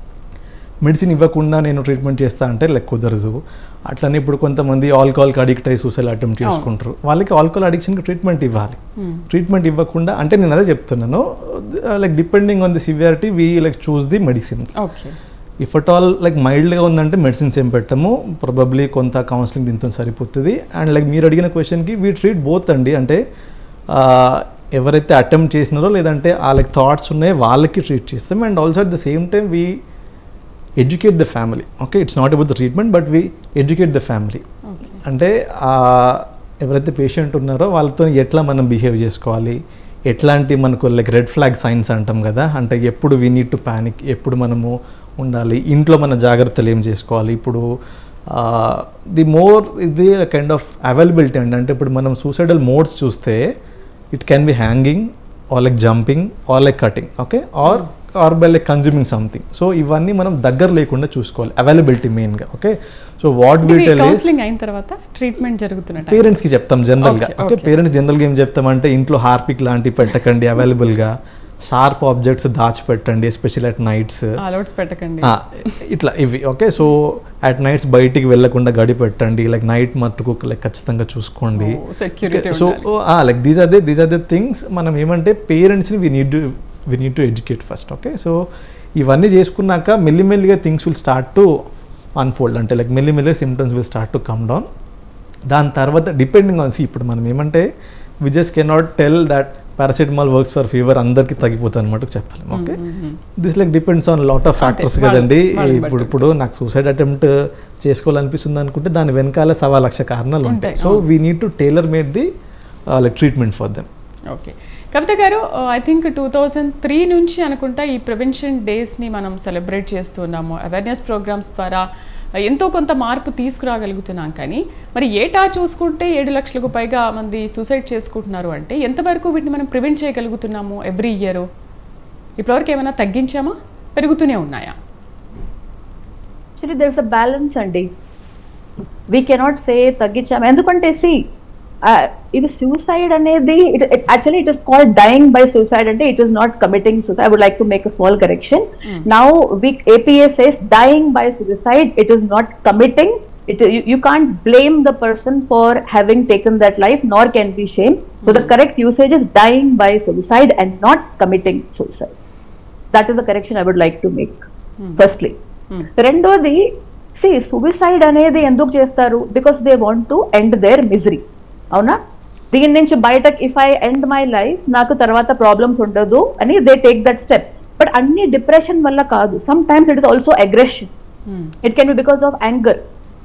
medicine ఇవ్వకుండా నేను ట్రీట్మెంట్ చేస్తా అంటే లెక్క కుదరదు అట్లనే ఇప్పుడు కొంతమంది ఆల్కహాల్కి అడిక్ట్ అయ్యి సూసైడ్ అటెంప్ట్ చేసుకుంటారు వాళ్ళకి ఆల్కహాల్ అడిక్షన్కి ట్రీట్మెంట్ ఇవ్వాలి ట్రీట్మెంట్ ఇవ్వకుండా అంటే నేను అదే చెప్తున్నాను like depending on the severity we like choose the medicines okay if at all like మైల్డ్గా ఉందంటే మెడిసిన్స్ ఏం పెట్టము ప్రాబబ్లీ కొంత కౌన్సిలింగ్ దీంతో సరిపోతుంది అండ్ లైక్ మీరు అడిగిన క్వశ్చన్కి వీ ట్రీట్ బోత్ అండి అంటే ఆ, ఎవరైతే అటెంప్ట్ చేసినారో లేదంటే ఆ లైక్ థాట్స్ ఉన్నాయో వాళ్ళకి ట్రీట్ చేస్తాం and also at the same time we educate the family okay it's not about the treatment but we educate the family okay అంటే ఆ ఎవరైతే పేషెంట్ ఉన్నారో వాళ్ళతో ఎట్లా మనం బిహేవ్ చేసుకోవాలి ఎట్లాంటి మనకు లైక్ రెడ్ ఫ్లాగ్ సైన్స్ అంటాం కదా అంటే ఎప్పుడు వీ నీడ్ టు ప్యానిక్ ఎప్పుడు మనము ఉండాలి ఇంట్లో మన జాగ్రత్తలు ఏం చేసుకోవాలి ఇప్పుడు ది మోర్ ఇది కైండ్ ఆఫ్ అవైలబిలిటీ అండి అంటే ఇప్పుడు మనం సూసైడల్ మోడ్స్ చూస్తే it can be hanging or like jumping or like cutting okay or or by like consuming something so ఇవన్నీ మనం దగ్గర లేకుండా చూసుకోవాలి అవైలబిలిటీ మెయిన్గా okay so what we tell counselling అయిన తర్వాత ట్రీట్మెంట్ జరుగుతున్న time. పేరెంట్స్కి చెప్తాం జనరల్గా Okay, ఓకే okay. పేరెంట్స్ జనరల్గా ఏం చెప్తామంటే ఇంట్లో హార్పిక్ లాంటివి పెట్టకండి అవైలబుల్గా షార్ప్ ఆబ్జెక్ట్స్ దాచిపెట్టండి ఎస్పెషల్ అట్ నైట్స్ అలౌట్స్ పెట్టకండి ఇట్లా ఇవి ఓకే సో అట్ నైట్స్ బయటికి వెళ్ళకుండా గడి పెట్టండి లైక్ నైట్ మట్టుకు లైక్ ఖచ్చితంగా చూసుకోండి security so like these are they these are the things మనం ఏమంటే పేరెంట్స్ని we need to we need to educate first okay so ఇవన్నీ చేసుకున్నాక మెల్లిమెల్లిగా things will start to unfold అంటే లైక్ మెల్లిమెల్లిగా symptoms will start to come down దాని తర్వాత డిపెండింగ్ ఆన్ సి ఇప్పుడు మనం ఏమంటే we just cannot tell that paracetamol works for fever అందరికీ తగ్గిపోతుంది అనమాట చెప్పలేము okay this like depends on lot of factors వాళ్ళ- కదండి వాళ్ళని ఇప్పుడు బట్టి. ఇప్పుడు నాకు సూసైడ్ అటెంప్ట్ చేసుకోవాలనిపిస్తుంది అనుకుంటే దాని వెనకాల సవా లక్ష కారణాలు ఉంటాయి ఉంటాయి, so we need to tailor made the like treatment for them okay Kavitha garu I think two thousand three నుంచి అనుకుంటా ఈ ప్రివెన్షన్ డేస్ని మనం సెలబ్రేట్ చేస్తున్నాము అవేర్నెస్ ప్రోగ్రామ్స్ ద్వారా ఎంతో కొంత మార్పు తీసుకురాగలుగుతున్నాం కానీ మరి ఏటా చూసుకుంటే ఏడు లక్షలకు పైగా మంది సూసైడ్ చేసుకుంటున్నారు అంటే ఎంతవరకు వీటిని మనం ప్రివెంట్ చేయగలుగుతున్నాము ఎవ్రీ ఇయర్ ఇప్పటివరకు ఏమైనా తగ్గించామా పెరుగుతూనే ఉన్నాయా actually there is a balance అండి వీ కెనాట్ సే తగ్గించాము ఎందుకంటే సి ఇది సూసైడ్ అనేది actually it is called dying by suicide అంటే it is not committing suicide I would like to make a small correction now we APA says dying by suicide it is not committing it you, you can't blame the person for having taken that life nor can be shame so the correct usage is dying by suicide and not committing suicide that is the correction i would like to make firstly రెండోది సి సూసైడ్ అనేది ఎందుకు చేస్తారు because they want to end their misery అవునా దీని నుంచి బయటకు if I end my life నాకు తర్వాత ప్రాబ్లమ్స్ ఉండదు అని they take that step but అన్ని డిప్రెషన్ వల్ల కాదు some times it is also aggression it can be because of anger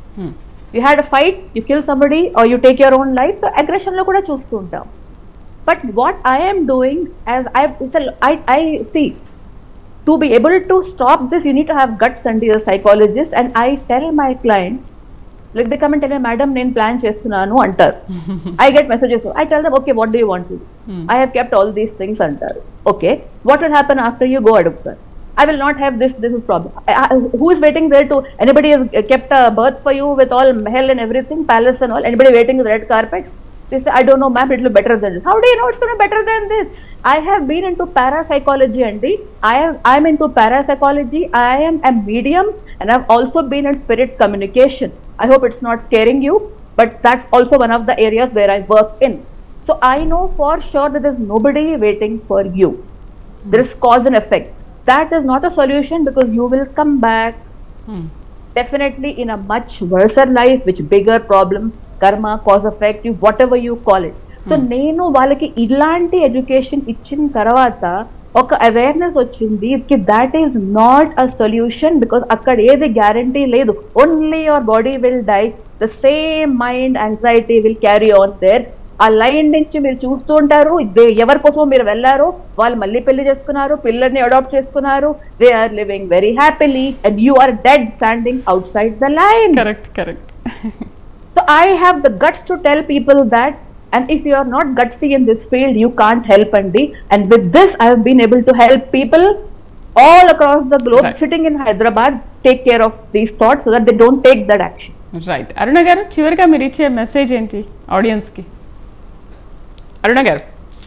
you had a fight you kill somebody or you take your own life so aggression లో కూడా చూస్తూ ఉంటాం but what I'm doing as I I see to be able to stop this, you need to have guts and be a psychologist. And I tell my clients, like they come and tell me, Madam, నేను ప్లాన్ చేస్తున్నాను అంటారు I get messages I tell them okay what do you want to I have kept all these things అంటారు okay what will happen after you go అడుగుతారు I will not have this. This is problem. I, I, who is waiting there to? Anybody has kept a berth for you with all mahal and everything, palace and all. Anybody waiting with red carpet? They say, I don't know, ma'am. It will be better than this. How do you know it's going to be better than this? I have been into parapsychology, Andy. I am. I'm into parapsychology. I am a medium, and I've also been in spirit communication. I hope it's not scaring you, but that's also one of the areas where I work in. So I know for sure that there's nobody waiting for you. There is cause and effect. That is not a solution because you will come back definitely in a much worse life, which bigger problems, karma, cause effect, you whatever you call it. So నేను వాళ్ళకి ఇలాంటి ఎడ్యుకేషన్ ఇచ్చిన తర్వాత ఒక అవేర్నెస్ వచ్చింది that is not a solution because అక్కడ ఏది గ్యారంటీ లేదు only your body will die the same mind anxiety will carry on there ఆ లైన్ నుంచి మీరు చూస్తూ ఉంటారు దే- ఎవరి కోసం మీరు వెళ్ళారో వాళ్ళు మళ్ళీ పెళ్లి చేసుకున్నారు పిల్లల్ని అడాప్ట్ చేసుకున్నారు they are living very happily and you are dead standing outside the line correct correct So I have the guts to tell people that, and if you are not gutsy in this field, you can't help Andy. And with this, I have been able to help people all across the globe Right. sitting in Hyderabad take care of these thoughts so that they don't take that action. Right Aruna garu చివరిగా మీరు ఇచ్చే మెసేజ్ ఏంటి ఆడియన్స్కి అరుణ గారు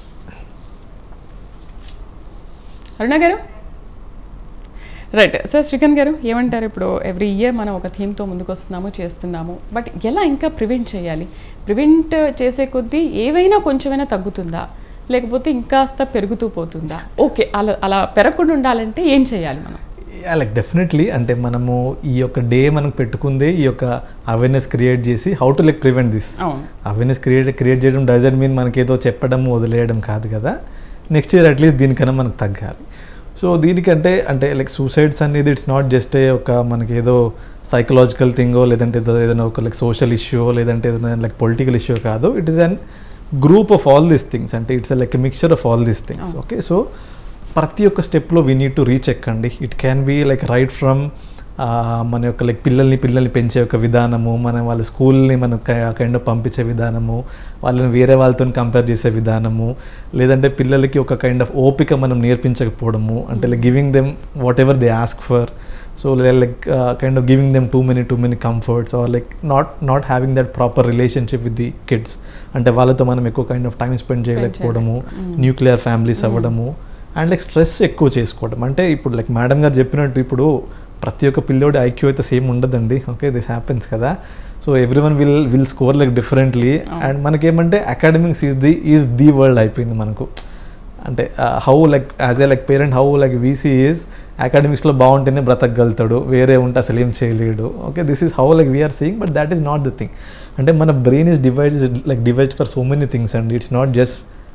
అరుణ గారు రైట్ సార్ శ్రీకాంత్ గారు ఏమంటారు ఇప్పుడు ఎవ్రీ ఇయర్ మనం ఒక థీమ్తో ముందుకు వస్తున్నాము చేస్తున్నాము బట్ ఎలా ఇంకా ప్రివెంట్ చేయాలి ప్రివెంట్ చేసే కొద్దీ ఏవైనా కొంచెమైనా తగ్గుతుందా లేకపోతే ఇంకాస్త పెరుగుతూ పోతుందా ఓకే అలా అలా పెరగకుండా ఉండాలంటే ఏం చేయాలి మనం లైక్ డెఫినెట్లీ అంటే మనము ఈ యొక్క డే మనకు పెట్టుకుందే ఈ యొక్క అవేర్నెస్ క్రియేట్ చేసి how to like prevent this అవును అవేర్నెస్ క్రియేట్ క్రియేట్ చేయడం డజన్ మీన్ మనకి ఏదో చెప్పడం వదిలేయడం కాదు కదా నెక్స్ట్ ఇయర్ అట్లీస్ట్ దీనికన్నా మనకు తగ్గాలి సో దీనికంటే అంటే లైక్ సూసైడ్స్ అనేది ఇట్స్ నాట్ జస్ట్ ఏ ఒక మనకి ఏదో సైకలాజికల్ థింగో లేదంటే ఏదో ఏదైనా ఒక లైక్ సోషల్ ఇష్యూ లేదంటే ఏదైనా లైక్ పొలిటికల్ ఇష్యూ కాదు it is an group of all these things అంటే it's like mixture of all these things okay so ప్రతి ఒక్క స్టెప్లో వీ నీడ్ టు రీచ్ ఎక్కండి it can be like right from మన యొక్క లైక్ పిల్లల్ని పిల్లల్ని పెంచే ఒక విధానము మన వాళ్ళ స్కూల్ని మనం కైండ్ ఆఫ్ పంపించే విధానము వాళ్ళని వేరే వాళ్ళతో కంపేర్ చేసే విధానము లేదంటే పిల్లలకి ఒక కైండ్ ఆఫ్ ఓపిక మనం నేర్పించకపోవడము అంటే like giving them whatever they ask for so like kind of giving them too many too many comforts or like not not having that proper relationship with the kids అంటే వాళ్ళతో మనం ఎక్కువ కైండ్ ఆఫ్ టైం స్పెండ్ చేయలేకపోవడము న్యూక్లియర్ ఫ్యామిలీస్ అవ్వడము అండ్ లైక్ స్ట్రెస్ ఎక్కువ చేసుకోవడం అంటే ఇప్పుడు లైక్ మేడం గారు చెప్పినట్టు ఇప్పుడు ప్రతి ఒక్క పిల్లోడి ఐక్యూ అయితే సేమ్ ఉండదండి ఓకే దిస్ హ్యాపెన్స్ కదా so every one will will score like differently and మనకేమంటే academics is the is the world అయిపోయింది మనకు అంటే how like as a like parent how like we see is అకాడమిక్స్లో బాగుంటేనే బ్రతకగలుగుతాడు వేరే ఉంటే అసలు ఏం చేయలేడు okay this is how like we are seeing but that is not the thing అంటే మన brain is divide like divide for so many things and it's not just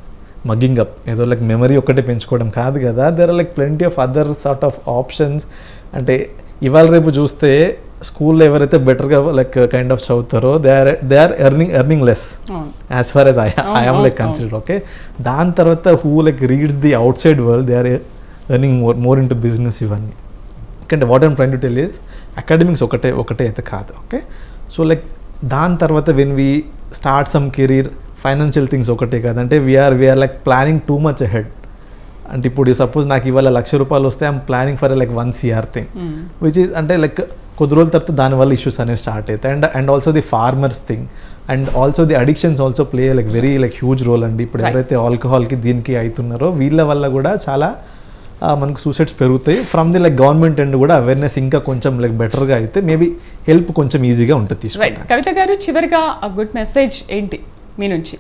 mugging up ఏదో లైక్ మెమరీ ఒక్కటే పెంచుకోవడం కాదు కదా there are like plenty of other sort of options అంటే ఇవాళ రేపు చూస్తే స్కూల్లో ఎవరైతే బెటర్గా లైక్ కైండ్ ఆఫ్ చదువుతారో they are they are earning earning less అవును as far as I I'm అవును, లైక్ అవును. కన్సిడర్ ఓకే దాని తర్వాత who like reads the outside world they are earning more more into business ఇవన్నీ అంటే what I'm trying to tell is academics ఒకటే ఒకటే అయితే కాదు ఓకే సో లైక్ దాని తర్వాత when we start some career financial things ఒకటే కాదు అంటే we are we are like planning too much head అంటే ఇప్పుడు సపోజ్ నాకు ఇవాళ లక్ష రూపాయలు వస్తే I'm planning for like one CR thing which is అంటే లైక్ కొద్ది రోజుల తర్వాత దానివల్ల ఇష్యూస్ అనేవి స్టార్ట్ అవుతాయి and and also the farmers thing and also the addictions also play like very like huge role అండి ఇప్పుడు Right. ఎవరైతే ఆల్కహాల్కి దీనికి అవుతున్నారో వీళ్ళ వల్ల కూడా చాలా ఆ, మనకు సూసైడ్స్ పెరుగుతాయి from the like government and కూడా అవేర్నెస్ ఇంకా కొంచెం లైక్ బెటర్గా అయితే మేబీ హెల్ప్ కొంచెం ఈజీగా ఉంటుంది రైట్ తీసుకోవడానికి కవిత గారు చివరిగా గుడ్ మెసేజ్ ఏంటి మీ నుంచి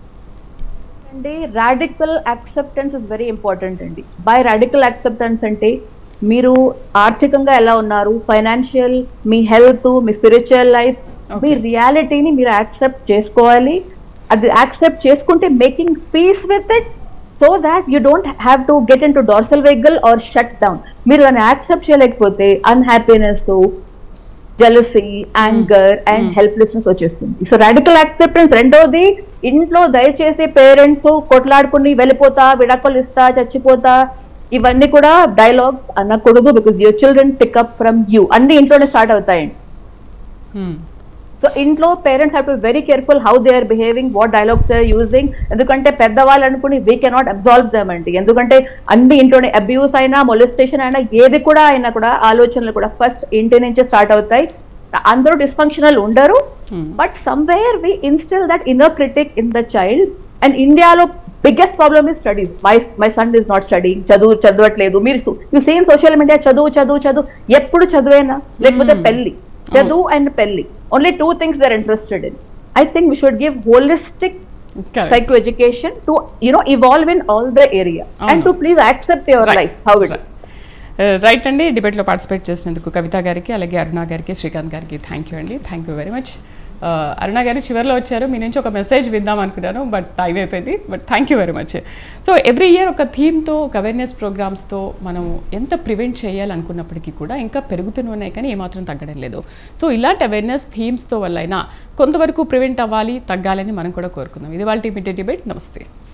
అండి radical acceptance is very important అండి బై రాడికల్ యాక్సెప్టెన్స్ అంటే మీరు ఆర్థికంగా ఎలా ఉన్నారు ఫైనాన్షియల్ మీ హెల్త్ మీ స్పిరిచువల్ లైఫ్ మీ రియాలిటీని మీరు యాక్సెప్ట్ చేసుకోవాలి అది యాక్సెప్ట్ చేసుకుంటే making peace with it so that you don't have to get in to dorsal vagal or shut down మీరు దాన్ని యాక్సెప్ట్ చేయలేకపోతే unhappiness jealousy anger and helplessness వచ్చేస్తుంది సో రాడికల్ యాక్సెప్టెన్స్ రెండోది ఇంట్లో దయచేసి పేరెంట్స్ కొట్లాడుకుని వెళ్ళిపోతా విడాకులు ఇస్తా చచ్చిపోతా ఇవన్నీ కూడా డైలాగ్స్ అనకూడదు because your children pick up from you అన్ని ఇంట్లోనే స్టార్ట్ అవుతాయండి Hmm. సో ఇంట్లో parents have to very careful how they are behaving what dialogues they are using ఎందుకంటే పెద్దవాళ్ళు అనుకుని వీ కెనాట్ అబ్జాల్వ్ దమ్ అండి ఎందుకంటే అన్ని ఇంట్లోనే అబ్యూస్ అయినా మొలిస్టేషన్ అయినా ఏది కూడా అయినా కూడా ఆలోచనలు కూడా ఫస్ట్ ఇంటి నుంచే స్టార్ట్ అవుతాయి అందరూ డిస్ఫంక్షనల్ ఉండరు but somewhere we instil that inner critic in the child and ఇండియాలో biggest problem is studies my my son is not studying చదువు చదవట్లేదు మీరు యూ సేమ్ సోషల్ మీడియా చదువు చదువు చదువు ఎప్పుడు చదువేనా లేకపోతే పెళ్లి చదువు అండ్ పెళ్లి only two things they're interested in I think we should give holistic Correct. psycho education to you know evolve in all the areas and అవును. to please accept your Right. life how it Right. is right అండి డిబేట్లో పార్టిసిపేట్ చేసినందుకు కవిత గారికి అలాగే అరుణ గారికి శ్రీకాంత్ గారికి థ్యాంక్ యూ అండి thank you very much Aruna గారు చివరిలో వచ్చారు మీ నుంచి ఒక మెసేజ్ విద్దాం అనుకున్నాను బట్ టైం అయిపోయింది but thank you very much so every year ఒక థీమ్తో ఒక అవేర్నెస్ ప్రోగ్రామ్స్తో మనం ఎంత ప్రివెంట్ చేయాలనుకున్నప్పటికీ కూడా ఇంకా పెరుగుతూనే ఉన్నాయి కానీ ఏమాత్రం తగ్గడం లేదు సో ఇలాంటి అవేర్నెస్ థీమ్స్తో వల్ల అయినా కొంతవరకు ప్రివెంట్ అవ్వాలి తగ్గాలని మనం కూడా కోరుకుందాం ఇది వాళ్ళ టీపీ డిబేట్ నమస్తే